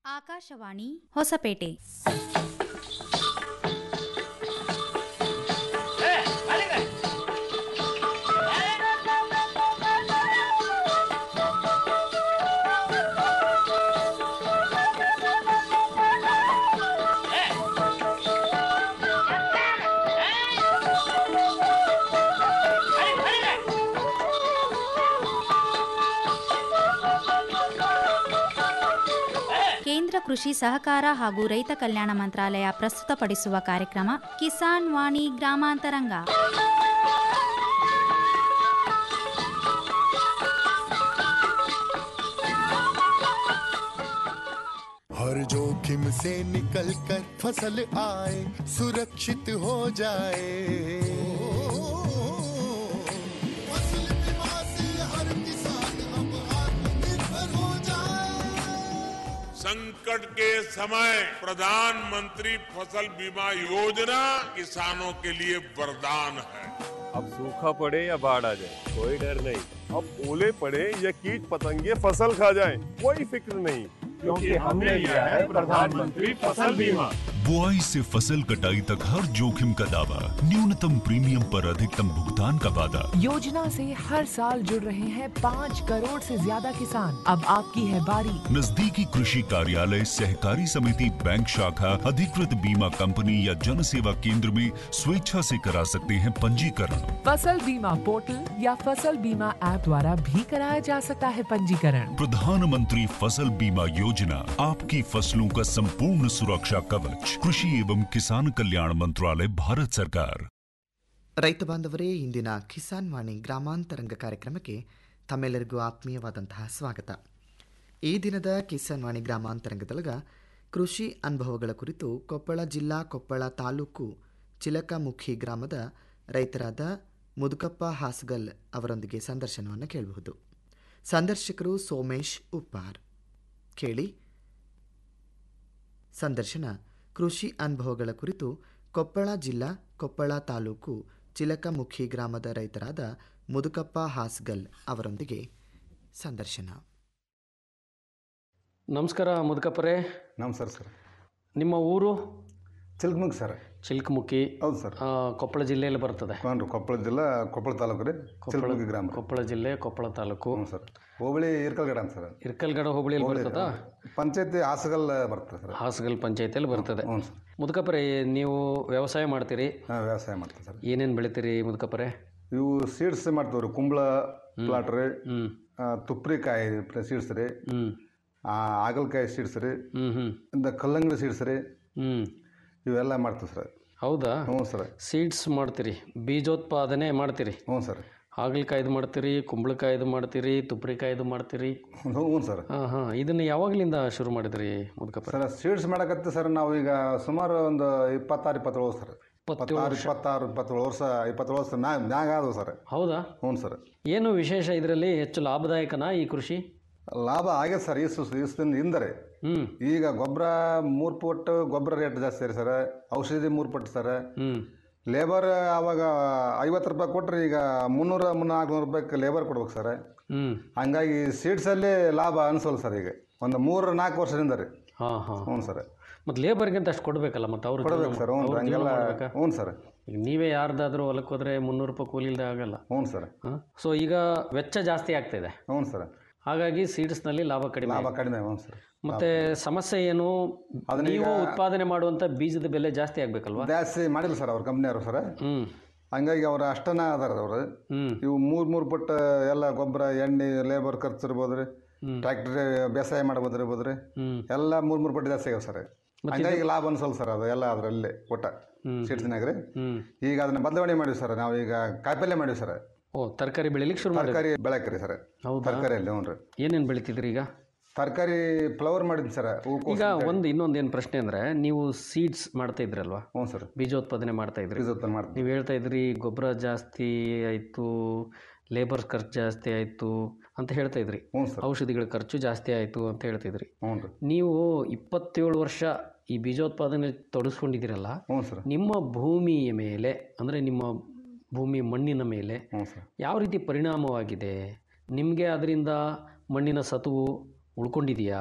ಆಕಾಶವಾಣಿ ಹೊಸಪೇಟೆ ಕೇಂದ್ರ ಕೃಷಿ ಸಹಕಾರ ಹಾಗೂ ರೈತ ಕಲ್ಯಾಣ ಮಂತ್ರಾಲಯ ಪ್ರಸ್ತುತಪಡಿಸುವ ಕಾರ್ಯಕ್ರಮ ಕಿಸಾನ್ ವಾಣಿ ಗ್ರಾಮಾಂತರಂಗ हर जोखिम से निकल कर फसल आए सुरक्षित हो जाए फसल बीमा से हर किसान अब आत्मनिर्भर हो जाए संकट के समय प्रधानमंत्री फसल बीमा योजना किसानों के लिए वरदान है अब सूखा पड़े या बाढ़ आ जाए कोई डर नहीं अब ओले पड़े या कीट पतंगे फसल खा जाए कोई फिक्र नहीं क्योंकि हमने लिया है प्रधानमंत्री फसल बीमा बुआई से फसल कटाई तक हर जोखिम का दावा न्यूनतम प्रीमियम पर अधिकतम भुगतान का वादा योजना से हर साल जुड़ रहे हैं पाँच करोड़ से ज्यादा किसान अब आपकी है बारी नजदीकी कृषि कार्यालय सहकारी समिति बैंक शाखा अधिकृत बीमा कंपनी या जन सेवा केंद्र में स्वेच्छा से करा सकते हैं पंजीकरण फसल बीमा पोर्टल या फसल बीमा ऐप द्वारा भी कराया जा सकता है पंजीकरण प्रधानमंत्री फसल बीमा योजना आपकी फसलों का संपूर्ण सुरक्षा कवच कृषि एवं किसान कल्याण मंत्रालय भारत सरकार ರೈತ ಬಾಂಧವರೇ ಇಂದಿನ ಕಿಸಾನ್ ವಾಣಿ ಗ್ರಾಮಾಂತರಂಗ ಕಾರ್ಯಕ್ರಮಕ್ಕೆ ತಮ್ಮೆಲ್ಲರಿಗೂ ಆತ್ಮೀಯವಾದಂತಹ ಸ್ವಾಗತ ಈ ದಿನದ ಕಿಸಾನ್ ವಾಣಿ ಗ್ರಾಮಾಂತರಂಗದೊಳಗ ಕೃಷಿ ಅನುಭವಗಳ ಕುರಿತು ಕೊಪ್ಪಳ ಜಿಲ್ಲಾ ಕೊಪ್ಪಳ ತಾಲೂಕು ಚಿಲಕಮುಖಿ ಗ್ರಾಮದ ರೈತರಾದ ಮುದುಕಪ್ಪ ಹಾಸ್ಗಲ್ ಅವರೊಂದಿಗೆ ಸಂದರ್ಶನವನ್ನು ಕೇಳಬಹುದು ಸಂದರ್ಶಕರು ಸೋಮೇಶ್ ಉಪ್ಪಾರ್ ಕೇಳಿ ಸಂದರ್ಶನ ಕೃಷಿ ಅನುಭವಗಳ ಕುರಿತು ಕೊಪ್ಪಳ ಜಿಲ್ಲಾ ಕೊಪ್ಪಳ ತಾಲೂಕು ಚಿಲಕಮುಖಿ ಗ್ರಾಮದ ರೈತರಾದ ಮುದುಕಪ್ಪ ಹಾಸ್ಗಲ್ ಅವರೊಂದಿಗೆ ಸಂದರ್ಶನ ನಮಸ್ಕಾರ ಮುದುಕಪ್ಪರೇ ನಮಸ್ಕಾರ ಸರ್ ನಿಮ್ಮ ಊರು ಚಿಲ್ಕಮುಖಿ ಸರ್ ಚಿಲ್ಕಮುಖಿ ಹೌದು ಸರ್ ಆ, ಕೊಪ್ಪಳ ಜಿಲ್ಲೆಯಲ್ಲಿ ಬರ್ತದೆ ಹ್ಞೂ ರೀ ಕೊಪ್ಪಳ ಜಿಲ್ಲಾ ಕೊಪ್ಪಳ ತಾಲೂಕು ರೀ ಚಿಲ್ಕಮುಖಿ ಗ್ರಾಮ ರೀ. ಕೊಪ್ಪಳ ಜಿಲ್ಲೆ ಕೊಪ್ಪಳ ತಾಲೂಕು ಹ್ಞೂ ಸರ್ ಹೋಬಳಿ ಇರ್ಕಲ್ಗಡ ಅಂತ ಸರ್ ಇರ್ಕಲ್ಗಡ ಹೋಬಳಿಯಲ್ಲಿ ಬರ್ತದ ಪಂಚಾಯತಿ ಹಾಸಗಲ್ ಬರ್ತದೆ ಸರ್ ಹಾಸಗಲ್ ಪಂಚಾಯತಿಯಲ್ಲಿ ಬರ್ತದೆ ಹ್ಞೂ ಸರ್ ಮುದುಕಪ್ಪರೇ ನೀವು ವ್ಯವಸಾಯ ಮಾಡ್ತೀರಿ ಹಾಂ ವ್ಯವಸಾಯ ಮಾಡ್ತೀವಿ ಸರ್ ಏನೇನು ಬೆಳಿತೀರಿ ಮುದುಕಪ್ಪರೇ ಇವು ಸೀಡ್ಸ್ ಮಾಡ್ತೀವಿ ರೀ ಕುಂಬಳ ಪ್ಲಾಟ್ ರೀ ಹ್ಞೂ ಆ, ತುಪ್ರಿಕಾಯಿ ಸೀಡ್ಸ್ ರೀ ಹ್ಞೂ ಆ, ಹಾಗಲಕಾಯಿ ಸೀಡ್ಸ್ ರೀ ಹ್ಞೂ ಹ್ಞೂ ಇಂದ ಕಲ್ಲಂಗಡಿ ಸೀಡ್ಸ್ ರೀ ಹ್ಞೂ ಇವೆಲ್ಲ ಮಾಡ್ತೀವಿ ಸರ್ ಹೌದಾ ಹ್ಞೂ ಸರ್ ಸೀಡ್ಸ್ ಮಾಡ್ತೀರಿ ಬೀಜೋತ್ಪಾದನೆ ಮಾಡ್ತೀರಿ ಹ್ಞೂ ಸರ್ ಹಾಗಲಕಾಯ್ದು ಮಾಡ್ತೀರಿ ಕುಂಬಳಕಾಯ್ದು ಮಾಡ್ತೀರಿ ತುಪ್ರಿಕಾಯ್ದು ಮಾಡ್ತೀರಿ ಹ್ಞೂ ಹ್ಞೂ ಸರ್ ಹಾಂ ಹಾಂ ಇದನ್ನು ಯಾವಾಗಲಿಂದ ಶುರು ಮಾಡಿದ್ರಿ ಮುದುಕಪ್ಪ ಸರ್ ಸೀಡ್ಸ್ ಮಾಡಕತ್ತಿ ಸರ್ ನಾವು ಈಗ ಸುಮಾರು ಒಂದು ಇಪ್ಪತ್ತಾರು ಇಪ್ಪತ್ತೇಳು ಸರ್ ಇಪ್ಪತ್ತಾರು ಇಪ್ಪತ್ತಾರು ಇಪ್ಪತ್ತೇಳು ವರ್ಷ ಇಪ್ಪತ್ತೇಳು ವರ್ಷ ಮ್ಯಾಗ ಮ್ಯಾಗ ಆದವು ಸರ್ ಹೌದಾ ಹ್ಞೂ ಸರ್ ಏನು ವಿಶೇಷ ಇದರಲ್ಲಿ ಹೆಚ್ಚು ಲಾಭದಾಯಕನಾ ಈ ಕೃಷಿ ಲಾಭ ಆಗೈತೆ ಸರ್ ಈ ಸು ದಿನ ಹಿಂದರೆ ಹ್ಞೂ ಈಗ ಗೊಬ್ಬರ ಮೂರು ಪಟ್ಟು ಗೊಬ್ಬರ ರೇಟ್ ಜಾಸ್ತಿ ರೀ ಸರ್ ಔಷಧಿ ಮೂರು ಪಟ್ಟು ಸರ್ ಹ್ಞೂ ಲೇಬರ್ ಆವಾಗ ಐವತ್ತು ರೂಪಾಯಿ ಕೊಟ್ಟರೆ ಈಗ ಮುನ್ನೂರ ಮುನ್ನೂರು ರೂಪಾಯಿಗೆ ಲೇಬರ್ ಕೊಡ್ಬೇಕು ಸರ್ ಹ್ಞೂ ಹಂಗಾಗಿ ಸೀಡ್ಸಲ್ಲಿ ಲಾಭ ಅನಿಸೋಲ್ಲ ಸರ್ ಈಗ ಒಂದು ಮೂರು ನಾಲ್ಕು ವರ್ಷದಿಂದ ರೀ ಹಾಂ ಹಾಂ ಹ್ಞೂ ಸರ್ ಮತ್ತು ಲೇಬರ್ಗಿಂತ ಅಷ್ಟು ಕೊಡಬೇಕಲ್ಲ ಮತ್ತು ಅವರು ಕೊಡ್ಬೇಕು ಸರ್ ಹ್ಞೂ ರೀ ಹಂಗೆಲ್ಲ ಹ್ಞೂ ಸರ್ ಈಗ ನೀವೇ ಯಾರ್ದಾದ್ರೂ ಹೊಲಕ್ಕೆ ಹೋದ್ರೆ ಮುನ್ನೂರು ರೂಪಾಯಿ ಕೂಲಿ ಇಲ್ಲದೆ ಆಗಲ್ಲ ಹ್ಞೂ ಸರ್ ಹಾಂ ಸೊ ಈಗ ವೆಚ್ಚ ಜಾಸ್ತಿ ಆಗ್ತಿದೆ ಹ್ಞೂ ಸರ್ ಹಾಗಾಗಿ ಸೀಡ್ಸ್ನಲ್ಲಿ ಲಾಭ ಕಡಿಮೆ ಲಾಭ ಕಡಿಮೆ ಹ್ಞೂ ಸರ್ ಮತ್ತೆ ಸಮಸ್ಯೆ ಏನು ಅದನ್ನ ನೀವು ಈಗ- ಉತ್ಪಾದನೆ ಮಾಡುವಂಥ ಬೀಜದ ಬೆಲೆ ಜಾಸ್ತಿ ಆಗಬೇಕಲ್ವಾ ಜಾಸ್ತಿ ಮಾಡಿಲ್ಲ ಸರ್ ಅವ್ರ ಕಂಪ್ನಿಯವರು ಸರ್ ಹ್ಞೂ ಹಂಗಾಗಿ ಅವ್ರು ಅಷ್ಟನ ಅದಾರ ಅವರು ಹ್ಞೂ ಇವು ಮೂರು ಮೂರು ಪಟ್ಟು ಎಲ್ಲ ಗೊಬ್ಬರ ಎಣ್ಣೆ ಲೇಬರ್ ಖರ್ಚು ಇರ್ಬೋದು ರೀ ಟ್ರ್ಯಾಕ್ಟ್ರಿ ಬೇಸಾಯ ಮಾಡ್ಬೋದು ಇರ್ಬೋದು ರೀ ಹ್ಞೂ ಎಲ್ಲ ಮೂರು ಮೂರು ಪಟ್ಟು ಜಾಸ್ತಿ ಆಗ್ಯಾವ ಸರ್ ಹಂಗಾಗಿ ಲಾಭ ಅನ್ಸಲ್ಲ ಸರ್ ಅದು ಎಲ್ಲ ಅದರಲ್ಲಿ ಒಟ್ಟ ಸೀಡ್ಸ್ನಾಗ ರೀ ಹ್ಞೂ ಈಗ ಅದನ್ನ ಬದಲಾವಣೆ ಮಾಡಿವಿ ಸರ್ ನಾವು ಈಗ ಕಾಯಿಪಲ್ಯ ಮಾಡಿವಿ ಸರ್ ಓ ತರಕಾರಿ ಬೆಳಿಲಿಕ್ಕೆ ಶುರು ಮಾಡಿ ತರಕಾರಿ ಬೆಳಕ್ರಿ ಸರ್ ಹೌದಾ ತರಕಾರಿಯಲ್ಲಿ ಹ್ಞೂ ರೀ ಏನೇನು ಬೆಳಿತಿದ್ರಿ ಈಗ ತರಕಾರಿ ಫ್ಲವರ್ ಮಾಡಿದ್ವಿ ಸರ್ ಹೂಕೋಸು ಈಗ ಒಂದು ಇನ್ನೊಂದು ಏನು ಪ್ರಶ್ನೆ ಅಂದರೆ ನೀವು ಸೀಡ್ಸ್ ಮಾಡ್ತಾ ಇದ್ರಲ್ವಾ ಹ್ಞೂ ಸರ್ ಬೀಜೋತ್ಪಾದನೆ ಮಾಡ್ತಾ ಇದ್ರಿ ಬೀಜ ಉತ್ಪನ್ನ ಮಾಡ್ತೀವಿ ನೀವು ಹೇಳ್ತಾ ಇದ್ರಿ ಗೊಬ್ಬರ ಜಾಸ್ತಿ ಆಯಿತು ಲೇಬರ್ ಖರ್ಚು ಜಾಸ್ತಿ ಆಯಿತು ಅಂತ ಹೇಳ್ತಾ ಇದ್ರಿ ಹ್ಞೂ ಸರ್ ಔಷಧಿಗಳ ಖರ್ಚು ಜಾಸ್ತಿ ಆಯಿತು ಅಂತ ಹೇಳ್ತಿದ್ರಿ ಹ್ಞೂ ರೀ ನೀವು ಇಪ್ಪತ್ತೇಳು ವರ್ಷ ಈ ಬೀಜೋತ್ಪಾದನೆ ತೊಡಗಿಸ್ಕೊಂಡಿದ್ದೀರಲ್ಲ ಹ್ಞೂ ಸರ್ ನಿಮ್ಮ ಭೂಮಿಯ ಮೇಲೆ ಅಂದರೆ ನಿಮ್ಮ ಭೂಮಿ ಮಣ್ಣಿನ ಮೇಲೆ ಹ್ಞೂ ಸರ್ ಯಾವ ರೀತಿ ಪರಿಣಾಮವಾಗಿದೆ ನಿಮಗೆ ಅದರಿಂದ ಮಣ್ಣಿನ ಸತುವು ಉಳ್ಕೊಂಡಿದೆಯಾ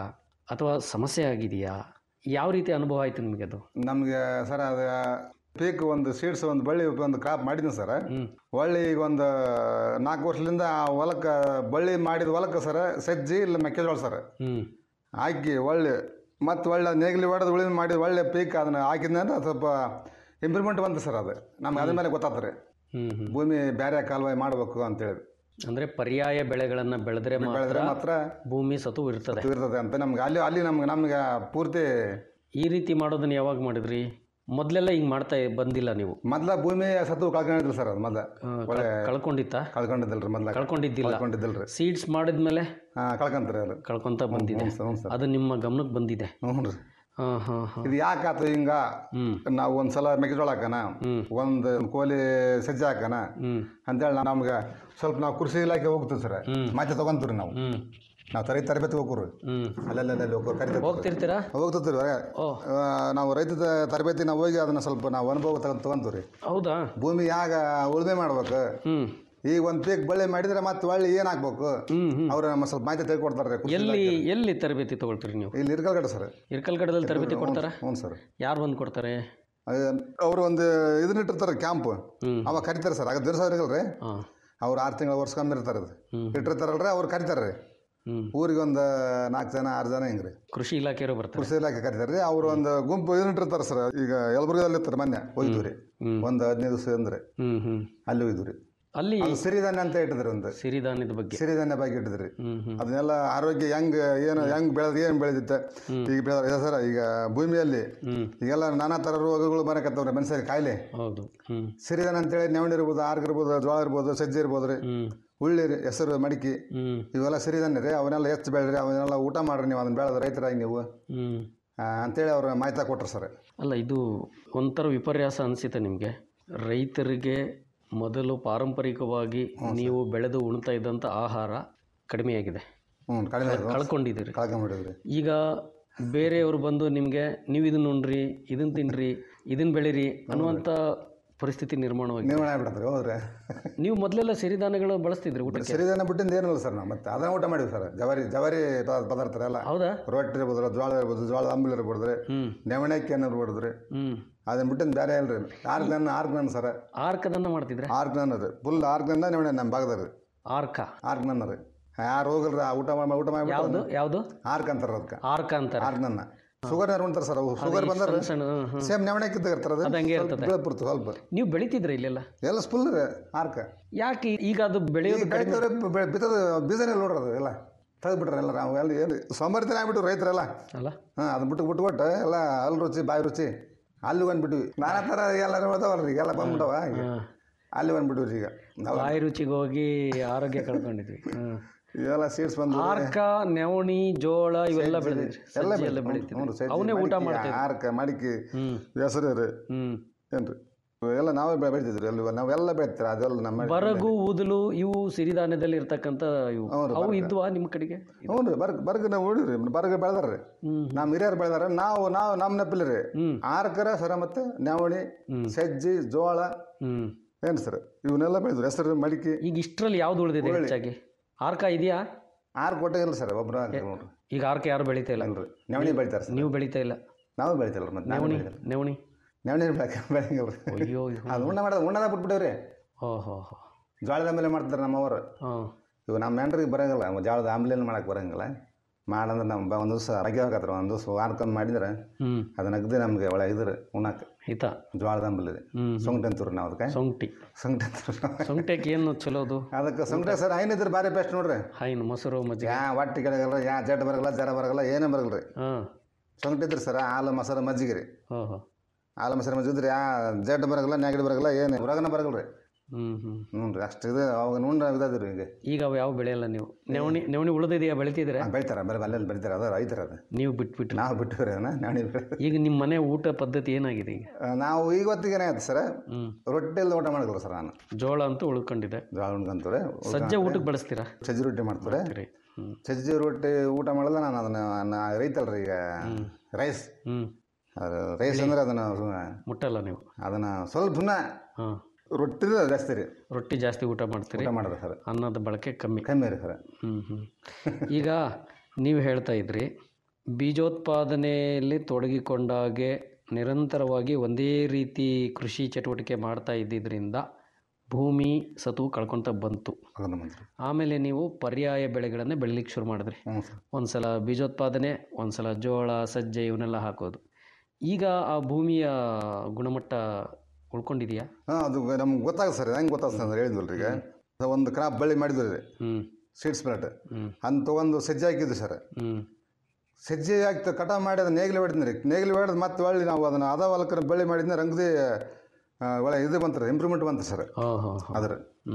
ಅಥವಾ ಸಮಸ್ಯೆ ಆಗಿದೆಯಾ ಯಾವ ರೀತಿ ಅನುಭವ ಆಯಿತು ನಿಮಗೆ ಅದು ನಮಗೆ ಸರ್ ಅದು ಪೀಕ್ ಒಂದು ಸೀಡ್ಸ್ ಒಂದು ಬಳ್ಳಿ ಒಂದು ಕ್ರಾಪ್ ಮಾಡಿದ್ನಿ ಸರ್ ಒಳ್ಳೆ ಈಗ ಒಂದು ನಾಲ್ಕು ವರ್ಷದಿಂದ ಆ ಹೊಲಕ್ಕೆ ಬಳ್ಳಿ ಮಾಡಿದ ಹೊಲಕ್ಕೆ ಸರ್ ಸಜ್ಜಿ ಇಲ್ಲ ಮೆಕ್ಕೆಜೋಳ ಸರ್ ಹ್ಞೂ ಹಾಕಿ ಒಳ್ಳೆ ಮತ್ತು ಒಳ್ಳೆ ನೇಗಿಲಿ ಹೊಡೆದು ಉಳಿಮೆ ಮಾಡಿದ ಒಳ್ಳೆ ಪೀಕ್ ಅದನ್ನು ಹಾಕಿದ್ನಂದ್ರೆ ಸ್ವಲ್ಪ ಇಂಪ್ರೂವ್ಮೆಂಟ್ ಬಂತು ಸರ್ ಅದು ನಮ್ಗೆ ಅದ್ರ ಮೇಲೆ ಗೊತ್ತಾತು ರೀ ಹ್ಞೂ ಹ್ಞೂ ಭೂಮಿ ಬೇರೆ ಕಾಲುವೆ ಮಾಡಬೇಕು ಅಂತೇಳಿ ಅಂದರೆ ಪರ್ಯಾಯ ಬೆಳೆಗಳನ್ನು ಬೆಳೆದ್ರೆ ಬೆಳೆದ್ರೆ ಮಾತ್ರ ಮಾತ್ರ ಭೂಮಿ ಸತು ಇರ್ತದೆ ಇರ್ತದೆ ಅಂತ ನಮ್ಗೆ ಅಲ್ಲಿ ಅಲ್ಲಿ ನಮ್ಗೆ ನಮ್ಗೆ ಪೂರ್ತಿ ಈ ರೀತಿ ಮಾಡೋದನ್ನ ಯಾವಾಗ ಮಾಡಿದ್ರಿ ಮೊದಲೆಲ್ಲ ಹಿಂಗೆ ಮಾಡ್ತಾ ಬಂದಿಲ್ಲ ನೀವು ಮೊದ್ಲ ಭೂಮಿ ಸತ್ತು ಕಳ್ಕೊಂಡಿದ್ದಿಲ್ಲ ಸರ್ ಅದು ಮೊದ್ಲ ಒಳ್ಳೆ ಕಳ್ಕೊಂಡಿತ್ತಾ ಕಳ್ಕೊಂಡಿದ್ದಿಲ್ರಿ ಮೊದ್ಲ ಕಳ್ಕೊಂಡಿದ್ದಿಲ್ಲ ಕಳ್ಕೊಂಡಿದ್ದಿಲ್ರಿ ಸೀಡ್ಸ್ ಮಾಡಿದ್ಮೇಲೆ ಹಾಂ ಕಳ್ಕೊಂತಾರೆ ಅದು ಕಳ್ಕೊಂತ ಬಂದಿದೆ ಹ್ಞೂ ಸರ್ ಹ್ಞೂ ಸರ್ ಅದು ನಿಮ್ಮ ಗಮನಕ್ಕೆ ಬಂದಿದೆ ಹ್ಞೂ ರೀ ಹಾಂ ಹಾಂ ಹಾಂ ಇದು ಯಾಕಾತು ಹಿಂಗ ಹ್ಞೂ ನಾವು ಒಂದು ಸಲ ಮೆಕ್ಕೆಜೋಳ ಹಾಕೋಣ ಒಂದು ಕೋಲಿ ಸಜ್ಜೆ ಹಾಕೋಣ ಹ್ಞೂ ಅಂತೇಳಿ ನಮ್ಗೆ ಸ್ವಲ್ಪ ನಾವು ಕೃಷಿ ಇಲಾಖೆ ಹೋಗ್ತೀವಿ ಸರ್ ಮಾಹಿತಿ ತೊಗೊಂತೀವಿ ನಾವು ಹ್ಞೂ ನಾವು ತರೈ ತರಬೇತಿ ಹೋಗ್ರಿ ಹ್ಞೂ ಅಲ್ಲೆಲ್ಲ ಹೋಗ್ರಿ ಕರಿತೀವಿ ಹೋಗ್ತಿರ್ತೀರಾ ಹೋಗ್ತಿರ್ತೀವಿ ಓ. ನಾವು ರೈತ ತರಬೇತಿ ನಾವು ಹೋಗಿ ಅದನ್ನ ಸ್ವಲ್ಪ ನಾವು ಅನುಭವ ತಗೊಂಡ್ ತೊಗೊಂತೀವಿ ರೀ ಹೌದಾ ಭೂಮಿ ಯಾಗ ಉಳುಮೆ ಮಾಡ್ಬೇಕು ಹ್ಞೂ ಈಗ ಒಂದು ಪೀಕ್ ಬೆಳೆ ಮಾಡಿದ್ರೆ ಮತ್ತೆ ಒಳ್ಳೆ ಏನು ಹಾಕ್ಬೇಕು ಅವ್ರು ನಮ್ಮ ಸ್ವಲ್ಪ ಮಾಹಿತಿ ತಿಳ್ಕೊಡ್ತಾರೆ ರೀ ಕೃಷಿ ಎಲ್ಲಿ ಇಲಾಖೆ. ಎಲ್ಲಿ ತರಬೇತಿ ತಗೊಳ್ತೀರಿ ನೀವು ಇಲ್ಲಿ ಇರ್ಕಲ್ಗಡೆ ಸರ್ ಇರ್ಕಲ್ಗಡದಲ್ಲಿ ತರಬೇತಿ ಕೊಡ್ತಾರಾ ಹ್ಞೂ ಸರ್ ಯಾರು ಬಂದು ಕೊಡ್ತಾರೆ ಅವರು ಒಂದು ಇದನ್ನ ಇಟ್ಟಿರ್ತಾರೆ ಕ್ಯಾಂಪ್ ಹ್ಮ್. ಅವಾಗ ಕರಿತಾರೆ ಸರ್ ಆಗ ದಿವಸ ಇರಲ್ರಿ ಹಾಂ ಅವ್ರು ಆರು ತಿಂಗಳು ವರ್ಷಕ್ಕೊಮ್ಮೆ ಇರ್ತಾರೆ ಅದು ಹ್ಮ್. ಇಟ್ಟಿರ್ತಾರಲ್ರಿ ಅವ್ರು ಕರಿತಾರೆ ರೀ ಹ್ಞೂ ಊರಿಗೆ ಒಂದು ನಾಲ್ಕು ಜನ ಆರು ಜನ ಹಿಂಗೆ ರೀ ಕೃಷಿ ಇಲಾಖೆಯವರು ಬರ್ತಾರೆ ಕೃಷಿ ಇಲಾಖೆ ಕರಿತಾರೆ ರೀ ಅವ್ರು ಒಂದು ಗುಂಪು ಇದನ್ನ ಇಟ್ಟಿರ್ತಾರೆ ಸರ್ ಈಗ ಯಲಬುರ್ಗದಲ್ಲಿ ಇರ್ತಾರೆ ಮೊನ್ನೆ ಹೋಗಿದ್ವಿ ರೀ ಹ್ಮ್. ಒಂದು ಹದಿನೈದು ದಿವಸ ಅಂದ್ರೆ ಹ್ಞೂ ಹ್ಞೂ ಅಲ್ಲಿ ಹೋಗಿದ್ವಿ ರೀ ಅಲ್ಲಿ ಅದು ಸಿರಿಧಾನ್ಯ ಅಂತ ಇಟ್ಟಿದ್ರಿ ಒಂದು ಸಿರಿಧಾನ್ಯದ ಬಗ್ಗೆ ಸಿರಿಧಾನ್ಯ ಬಗ್ಗೆ ಇಟ್ಟಿದ್ರಿ ಹ್ಞೂ ಹ್ಞೂ ಅದನ್ನೆಲ್ಲ ಆರೋಗ್ಯ ಹೆಂಗ್ ಏನು ಹೆಂಗ್ ಬೆಳೆದ್ರೆ ಏನು ಬೆಳೆದಿತ್ತೆ ಈಗ ಬೆಳೆದ್ರೆ ಸರ್ ಈಗ ಭೂಮಿಯಲ್ಲಿ ಹ್ಞೂ ಈಗೆಲ್ಲ ನಾನಾ ಥರ ರೋಗಗಳು ಬರಕತ್ತವ್ರಿ ಮನುಷ್ಯರಿಗೆ ಕಾಯಿಲೆ ಹೌದು ಹ್ಞೂ ಸಿರಿಧಾನ್ಯ ಅಂತೇಳಿ ನವಣೆ ಇರ್ಬೋದು ಆರ್ಗ ಇರ್ಬೋದು ಜೋಳ ಇರ್ಬೋದು ಸಜ್ಜೆ ಇರ್ಬೋದು ರೀ ಹ್ಞೂ ಉಳ್ಳಿ ರೀ ಹೆಸರು ಮಡಿಕೆ ಹ್ಞೂ ಇವೆಲ್ಲ ಸಿರಿಧಾನ್ಯ ರೀ ಅವನ್ನೆಲ್ಲ ಹೆಚ್ಚು ಬೆಳೆದ್ರಿ ಅವನ್ನೆಲ್ಲ ಊಟ ಮಾಡ್ರಿ ನೀವು ಅದನ್ನ ಬೆಳೆದ ರೈತರಾಗಿ ನೀವು ಹ್ಞೂ ಆ, ಅಂತೇಳಿ ಅವ್ರು ಮಾಹಿತಿ ಕೊಟ್ರು ಸರ್ ಅಲ್ಲ ಇದು ಒಂಥರ ವಿಪರ್ಯಾಸ ಅನಿಸುತ್ತೆ ನಿಮಗೆ ರೈತರಿಗೆ ಮೊದಲು ಪಾರಂಪರಿಕವಾಗಿ ನೀವು ಬೆಳೆದು ಉಣ್ತಾ ಇದ್ದಂಥ ಆಹಾರ ಕಡಿಮೆಯಾಗಿದೆ ಹ್ಞೂ ಕಡಿಮೆ ಆಯ್ತು. ಕಳ್ಕೊಂಡಿದ್ದೀರಿ ಕಳ್ಕೊಂಬಿಟ್ಟಿದ್ರಿ ಈಗ ಬೇರೆಯವರು ಬಂದು ನಿಮಗೆ ನೀವು ಇದನ್ನ ಉಣ್ರಿ ಇದನ್ನ ತಿನ್ನಿರಿ ಇದನ್ನ ಬೆಳೀರಿ ಅನ್ನುವಂಥ ಪರಿಸ್ಥಿತಿ ನಿರ್ಮಾಣವಾಗಿದೆ ನಿರ್ಮಾಣ ಆಗ್ಬಿಡತ್ರಿ ಹೌದ್ರಿ ನೀವು ಮೊದಲೆಲ್ಲ ಸಿರಿಧಾನ್ಯಗಳು ಬಳಸ್ತಿದ್ರಿ ಊಟಕ್ಕೆ ಸಿರಿಧಾನ್ಯ ಬಿಟ್ಟಿಂದ ಏನಿಲ್ಲ ಸರ್ ನಾವು ಮತ್ತೆ ಅದನ್ನ ಊಟ ಮಾಡಿವಿ ಸರ್ ಜವಾರಿ ಜವಾರಿ ಪ- ಪದಾರ್ಥ ಎಲ್ಲ ಹೌದಾ ರೊಟ್ಟಿ ಇರ್ಬೋದು ಜೋಳ ಇರ್ಬೋದು ಜೋಳದ ಅಂಬಲ್ ಇರ್ಬೋದು ರೀ ಹ್ಞೂ ನೆವಣಕ್ಕಿ ಏನು ಇರ್ಬೋದು ರೀ ಹ್ಞೂ ಅದನ್ನ ಬಿಟ್ಟಿಂದ ಬೇರೆ ಇಲ್ರಿ ಆರ್ಗ್ ನನ್ ಆರ್ಗ್ ನನ್ ಸರ್ ಆರ್ಕದನ್ನ ಮಾಡ್ತಿದ್ರೆ ಆರ್ಗ್ ನನ್ ರೀ ಫುಲ್ ಆರ್ಗ್ ನನ್ ನೆವಣೆ ನಮ್ಮ ಭಾಗದ ರೀ ಆರ್ಕ ಆರ್ಗ್ ನನ್ ರೀ ಯಾರು ಹೋಗಲ್ರಿ ಆ ಊಟ ಮಾಡಿ ಊಟ ಯಾವುದು ಮಾಡ್ಬಿಟ್ಟು ಯಾವುದು ಆರ್ಕ್ ಅಂತಾರ ಅದಕ್ಕೆ ಆರ್ಕ ಅಂತಾರೆ ಆರ್ಗ್ ನನ್ನ ಶುಗರ್ ಯಾರು ಉಣ್ತಾರೆ ಸರ್ ಅವು ಶುಗರ್ ಬಂದ್ರೆ ಸಣ್ಣ ಸಣ್ಣ ಹ್ಮ್, ಹ್ಮ್. ಸೇಮ್ ನೆವಣಕ್ಕೆ ಇದ್ದಾಗ ಇರ್ತಾರೆ ಅದು ಹಂಗೆ ಇರ್ತದೆ. ಬೀಳ್ಬಿಡ್ತು ಸ್ವಲ್ಪ ನೀವು ಬೆಳಿತಿದ್ರೆ ಇಲ್ಲೆಲ್ಲ ಎಲ್ಲ ಫುಲ್ ರೀ ಆರ್ಕ್ ಯಾಕೆ ಈಗ ಅದು ಬೆಳೆಯೋದು ಕಡಿಮೆ ಬೆಳೆದವ್ರೆ ಬಿತ್ತದ ಬೀಜನೇ ನೋಡ್ರಿ ಅದು ಎಲ್ಲ ತೆಗೆದ್ಬಿಟ್ರೆ ಎಲ್ಲ ನಾವು ಎಲ್ಲ ಏನು ಸೋಮರಿತನ ಆಗ್ಬಿಟ್ಟು ರೈತರೆಲ್ಲ ಅಲ್ಲ ಹಾಂ ಅದನ್ನ ಬಿಟ್ಟು ಬಿಟ್ಕೊಟ್ಟು ಎಲ್ಲ ಅಲ್ಲಿ ರುಚಿ ಬಾಯಿ ರುಚಿ ಅಲ್ಲಿ ಬಂದ್ಬಿಟ್ವಿ ನಾನಾ ಥರ ಎಲ್ಲರೂ ಬರ್ತಾವಲ್ರಿ ಈಗ ಎಲ್ಲ ಬಂದ್ಬಿಟ್ಟವ ಈಗ ಅಲ್ಲಿ ಬಂದ್ಬಿಟ್ವಿ ಈಗ ನಾವು ಬಾಯಿ ರುಚಿಗೆ ಹೋಗಿ ಆರೋಗ್ಯ ಕಳ್ಕೊಂಡಿದ್ವಿ ಹ್ಮ್. ಇವೆಲ್ಲ ಸೀಡ್ಸ್ ಬಂದು ಆರ್ಕ ನೆವಣಿ ಜೋಳ ಇವೆಲ್ಲ ಬೆಳೆದಿದ್ರಿ ಎಲ್ಲ ಸಜ್ಜಿ ಎಲ್ಲ ಬೆಳಿತಿದ್ರಿ ಅವನ್ನೇ ಊಟ ಮಾಡ್ತಿದ್ರಿ ಆರ್ಕ ಮಡಿಕೆ ಹ್ಮ್ ಹೆಸರು ರೀ ಹ್ಮ್ ಏನ್ರಿ ಎಲ್ಲ ನಾವೇ ಬೆ- ಬೆಳಿತಿದ್ರಿ ಅಲ್ಲಿ ನಾವೆಲ್ಲ ಬೆಳಿತೀರ ಅದೆಲ್ಲ ನಮ್ಮ ಬರಗು ಊದಲು ಇವು ಸಿರಿಧಾನ್ಯದಲ್ಲಿ ಇರ್ತಕ್ಕಂಥ ಇವು ಹೌದು, ಅವು ಬರಗ. ಇದ್ವಾ ನಿಮ್ಮ ಕಡೆಗೆ ಹ್ಞೂ ರೀ ಬರ್ಗ ಬರ್ಗ ನಾವು ಉಳಿದ್ರಿ ಬರ್ಗ ಬೆಳೆದಾರ್ರಿ ಹ್ಮ್ ನಮ್ಮ ಹಿರಿಯರು ಬೆಳೆದಾರ ನಾವು ನಾವು ನಮ್ಮ ನೆಪ್ಪಿಲ್ಲ ರೀ ಹ್ಮ್ ಆರ್ಕರ ಸರ ಮತ್ತೆ ನವಣಿ ಹ್ಮ್. ಸಜ್ಜಿ ಜೋಳ ಹ್ಮ್ ಏನು ಸರ್ ಇವನ್ನೆಲ್ಲ ಬೆಳೆದ್ರು ಹೆಸರು ಮಡಿಕೆ ಈಗ ಇಷ್ಟರಲ್ಲಿ ಯಾವ್ದು ಉಳಿದಿದೆ ಹುರುಳಿ. ಹೆಚ್ಚಾಗಿ ಆರ್ಕ ಇದೆಯಾ ಆರು ಕೊಟ್ಟೆ ಇಲ್ಲ ಸರ್ ಒಬ್ಬರು ನೋಡ್ರಿ ಈಗ ಆರ್ಕ ಯಾರು ಬೆಳಿತಾ ಇಲ್ಲ ಅಲ್ರಿ ನವಣಿ ಬೆಳಿತಾರೆ ಸರ್ ನೀವು ಬೆಳಿತಾ ಇಲ್ಲ ನಾವು ಬೆಳಿತಿಲ್ಲ ಮತ್ತೆ ನಾವು ನೆವಣಿ ಬೆಳಿತಿಲ್ಲ ನೆವಣಿ ನವಣಿ ಬೆಳಕ ಬೆಳಂಗಿಲ್ರಿ ಅಯ್ಯೋ ಅದು ಉಣ್ಣ ಮಾಡೋದು ಉಣ್ಣದ ಬಿಟ್ಬಿಟ್ಟೇವ್ರಿ ಹೋ ಹೋ ಹೋ ಜೋಳದ ಮೇಲೆ ಮಾಡ್ತಾರೆ ನಮ್ಮವರು ಹಾಂ ಇವು ನಮ್ಮ ನೆಂಟ್ರಿಗೆ ಬರಂಗಿಲ್ಲ ಜೋಳದ ಆಂಬ್ಲೇನ್ ಮಾಡಕ್ಕೆ ಬರಂಗಿಲ್ಲ ಮಾಡಂದ್ರೆ ನಮ್ಮ ಒಂದು ದಿವಸ ಅರಗೆ ಹೋಗತ್ರ ಒಂದು ದಿವಸ ವಾರಕ್ಕೊಮ್ಮೆ ಮಾಡಿದ್ರೆ ಹ್ಮ್ ಅದನ್ನ ಅಗ್ದಿ ನಮಗೆ ಒಳ್ಳೆ ಇದ್ರ ಉಣ್ಣಕ್ಕೆ ಹಿತ ಜೋಳದ ಆಂಬಲಿ ಹ್ಮ್ ಸೊಂಗಟೆ ಅಂತೀವ್ರಿ ನಾವು ಅದಕ್ಕೆ ಸೊಂಟಿ ಸೊಂಗಟೆ ಅಂತೀವ್ರಿ ನಾವು. ಸೊಂಟೆಗೆ ಏನು ಚಲೋದು ಅದಕ್ಕೆ ಸೊಂಗಟೆ ಸರ್ ಐನಿದ್ರೆ ಭಾರಿ ಬೆಸ್ಟ್ ನೋಡ್ರಿ ಹೈನು ಮೊಸರು ಮಜ್ಜಿಗೆ ಯಾ ಹೊಟ್ಟೆ ಕೆಳಗಲ್ಲ ಯಾ ಜಡ್ ಬರಗಲ್ಲ ಜರ ಬರಗಲ್ಲ ಏನೇ ಬರಗಲ್ಲ ರೀ ಹಾಂ ಸೊಂಗಟಿದ್ರಿ ಸರ್ ಹಾಲು ಮೊಸರು ಮಜ್ಜಿಗೆ ರೀ ಹೋ ಹೋ ಹಾಲು ಮೊಸರು ಮಜ್ಜಿಗೆ ಇದ್ರಿ ಯಾ ಜಡ್ ಬರಗಲ್ಲ ನೆಗಡಿ ಬರಗಲ್ಲ ಏನು ಹೊರಗನ ಬರಗಲ್ಲ ರೀ ಹ್ಞೂ ಹ್ಞೂ ಹ್ಞೂ ರೀ ಅಷ್ಟು ಇದು ಅವಾಗ ನುಂಡ ಇದಾದ್ರಿ ಈಗ ಈಗ ಅವು ಯಾವ ಬೆಳೆಯಲ್ಲ ನೀವು ನೆವಣಿ ನೆವಣಿ ಉಳಿದಿದೆಯಾ ಬೆಳಿತಿದ್ರೆ ಆ, ಬೆಳಿತಾರೆ ಬೆಳೆ ಅಲ್ಲೆಲ್ಲಿ ಬೆಳಿತಾರೆ ಅದು ರೈತರ ಅದು ನೀವು ಬಿಟ್ಬಿಟ್ರಿ ನಾವು ಬಿಟ್ಟಿವ್ರಿ ಅದನ್ನ ನಾಣಿ ಈಗ ನಿಮ್ಮ ಮನೆ ಊಟ ಪದ್ಧತಿ ಏನಾಗಿದೆ ಈಗ ನಾವು ಇವತ್ತಿಗೆ ಏನಾಯ್ತು ಸರ್ ಹ್ಞೂ ರೊಟ್ಟಿ ಎಲ್ಲ ಊಟ ಮಾಡಿದ್ರು ಸರ್ ನಾನು ಜೋಳ ಅಂತೂ ಉಳ್ಕೊಂಡಿದೆ ಜೋಳ ಉಣ್ಕಂತಾರೆ ಸಜ್ಜೆ ಊಟಕ್ಕೆ ಬಳಸ್ತೀರಾ ಸಜ್ಜಿ ರೊಟ್ಟಿ ಮಾಡ್ತಾರೆ ಸರಿ ಹ್ಞೂ ಸಜ್ಜಿ ರೊಟ್ಟಿ ಊಟ ಮಾಡಲ್ಲ ನಾನು ಅದನ್ನ ನಾ ರೈತ ಅಲ್ರಿ ಈಗ ರೈಸ್ ಹ್ಞೂ ಅದು ರೈಸ್ ಅಂದ್ರೆ ಅದನ್ನ ಸು- ಮುಟ್ಟಲ್ಲ ನೀವು ಅದನ್ನ ಸ್ವಲ್ಪ ಹಾಂ ರೊಟ್ಟಿ ಜಾಸ್ತಿ ರೀ ರೊಟ್ಟಿ ಜಾಸ್ತಿ ಊಟ ಮಾಡ್ತೀರಿ ಊಟ ಮಾಡೋದು ಸರ್ ಅನ್ನದ ಬಳಕೆ ಕಮ್ಮಿ ಕಮ್ಮಿ ರೀ ಸರ್ ಹ್ಞೂ ಹ್ಞೂ ಈಗ ನೀವು ಹೇಳ್ತಾ ಇದ್ರಿ ಬೀಜೋತ್ಪಾದನೆಯಲ್ಲಿ ತೊಡಗಿಕೊಂಡಾಗೆ ನಿರಂತರವಾಗಿ ಒಂದೇ ರೀತಿ ಕೃಷಿ ಚಟುವಟಿಕೆ ಮಾಡ್ತಾ ಇದ್ದಿದ್ದರಿಂದ ಭೂಮಿ ಸತು ಕಳ್ಕೊತ ಬಂತು ಆಮೇಲೆ ನೀವು ಪರ್ಯಾಯ ಬೆಳೆಗಳನ್ನೇ ಬೆಳಿಲಿಕ್ಕೆ ಶುರು ಮಾಡಿದ್ರಿ ಒಂದು ಸಲ ಬೀಜೋತ್ಪಾದನೆ ಒಂದು ಸಲ ಜೋಳ ಸಜ್ಜೆ ಇವನ್ನೆಲ್ಲ ಹಾಕೋದು ಈಗ ಆ ಭೂಮಿಯ ಗುಣಮಟ್ಟ ಉಳ್ಕೊಂಡಿದೆಯಾ ಹಾಂ ಅದು ನಮ್ಗೆ ಗೊತ್ತಾಗುತ್ತೆ ಸರ್ ಹೆಂಗೆ ಗೊತ್ತಾಗುತ್ತೆ ಅಂದ್ರೆ ಹೇಳಿದ್ವಲ್ರಿ ಈಗ ಒಂದು ಕ್ರಾಪ್ ಬಳ್ಳಿ ಮಾಡಿದ್ವಿ ರೀ ಸೀಡ್ಸ್ ಪ್ಲಾಟ್ ಅಂತ ತೊಗೊಂಡು ಸಜ್ಜೆ ಹಾಕಿದ್ವಿ ಸರ್ ಸಜ್ಜೆ ಹಾಕಿ ಕಟಾವು ಮಾಡಿ ಅದನ್ನ ನೇಗಿಲು ಹೊಡಿದ್ನಿ ರೀ ನೇಗಿಲು ಹೊಡೆದು ಮತ್ತೆ ಒಳ್ಳೆ ನಾವು ಅದನ್ನು ಅದ ಹೊಲಕ್ಕೆ ಬಳ್ಳಿ ಮಾಡಿದ್ನ ರಂಗದಿ ಒಳ್ಳೆ ಇದು ಬಂತಾರೆ ಇಂಪ್ರೂವ್ಮೆಂಟ್ ಬಂತು ಸರ್ ಅದ್ರ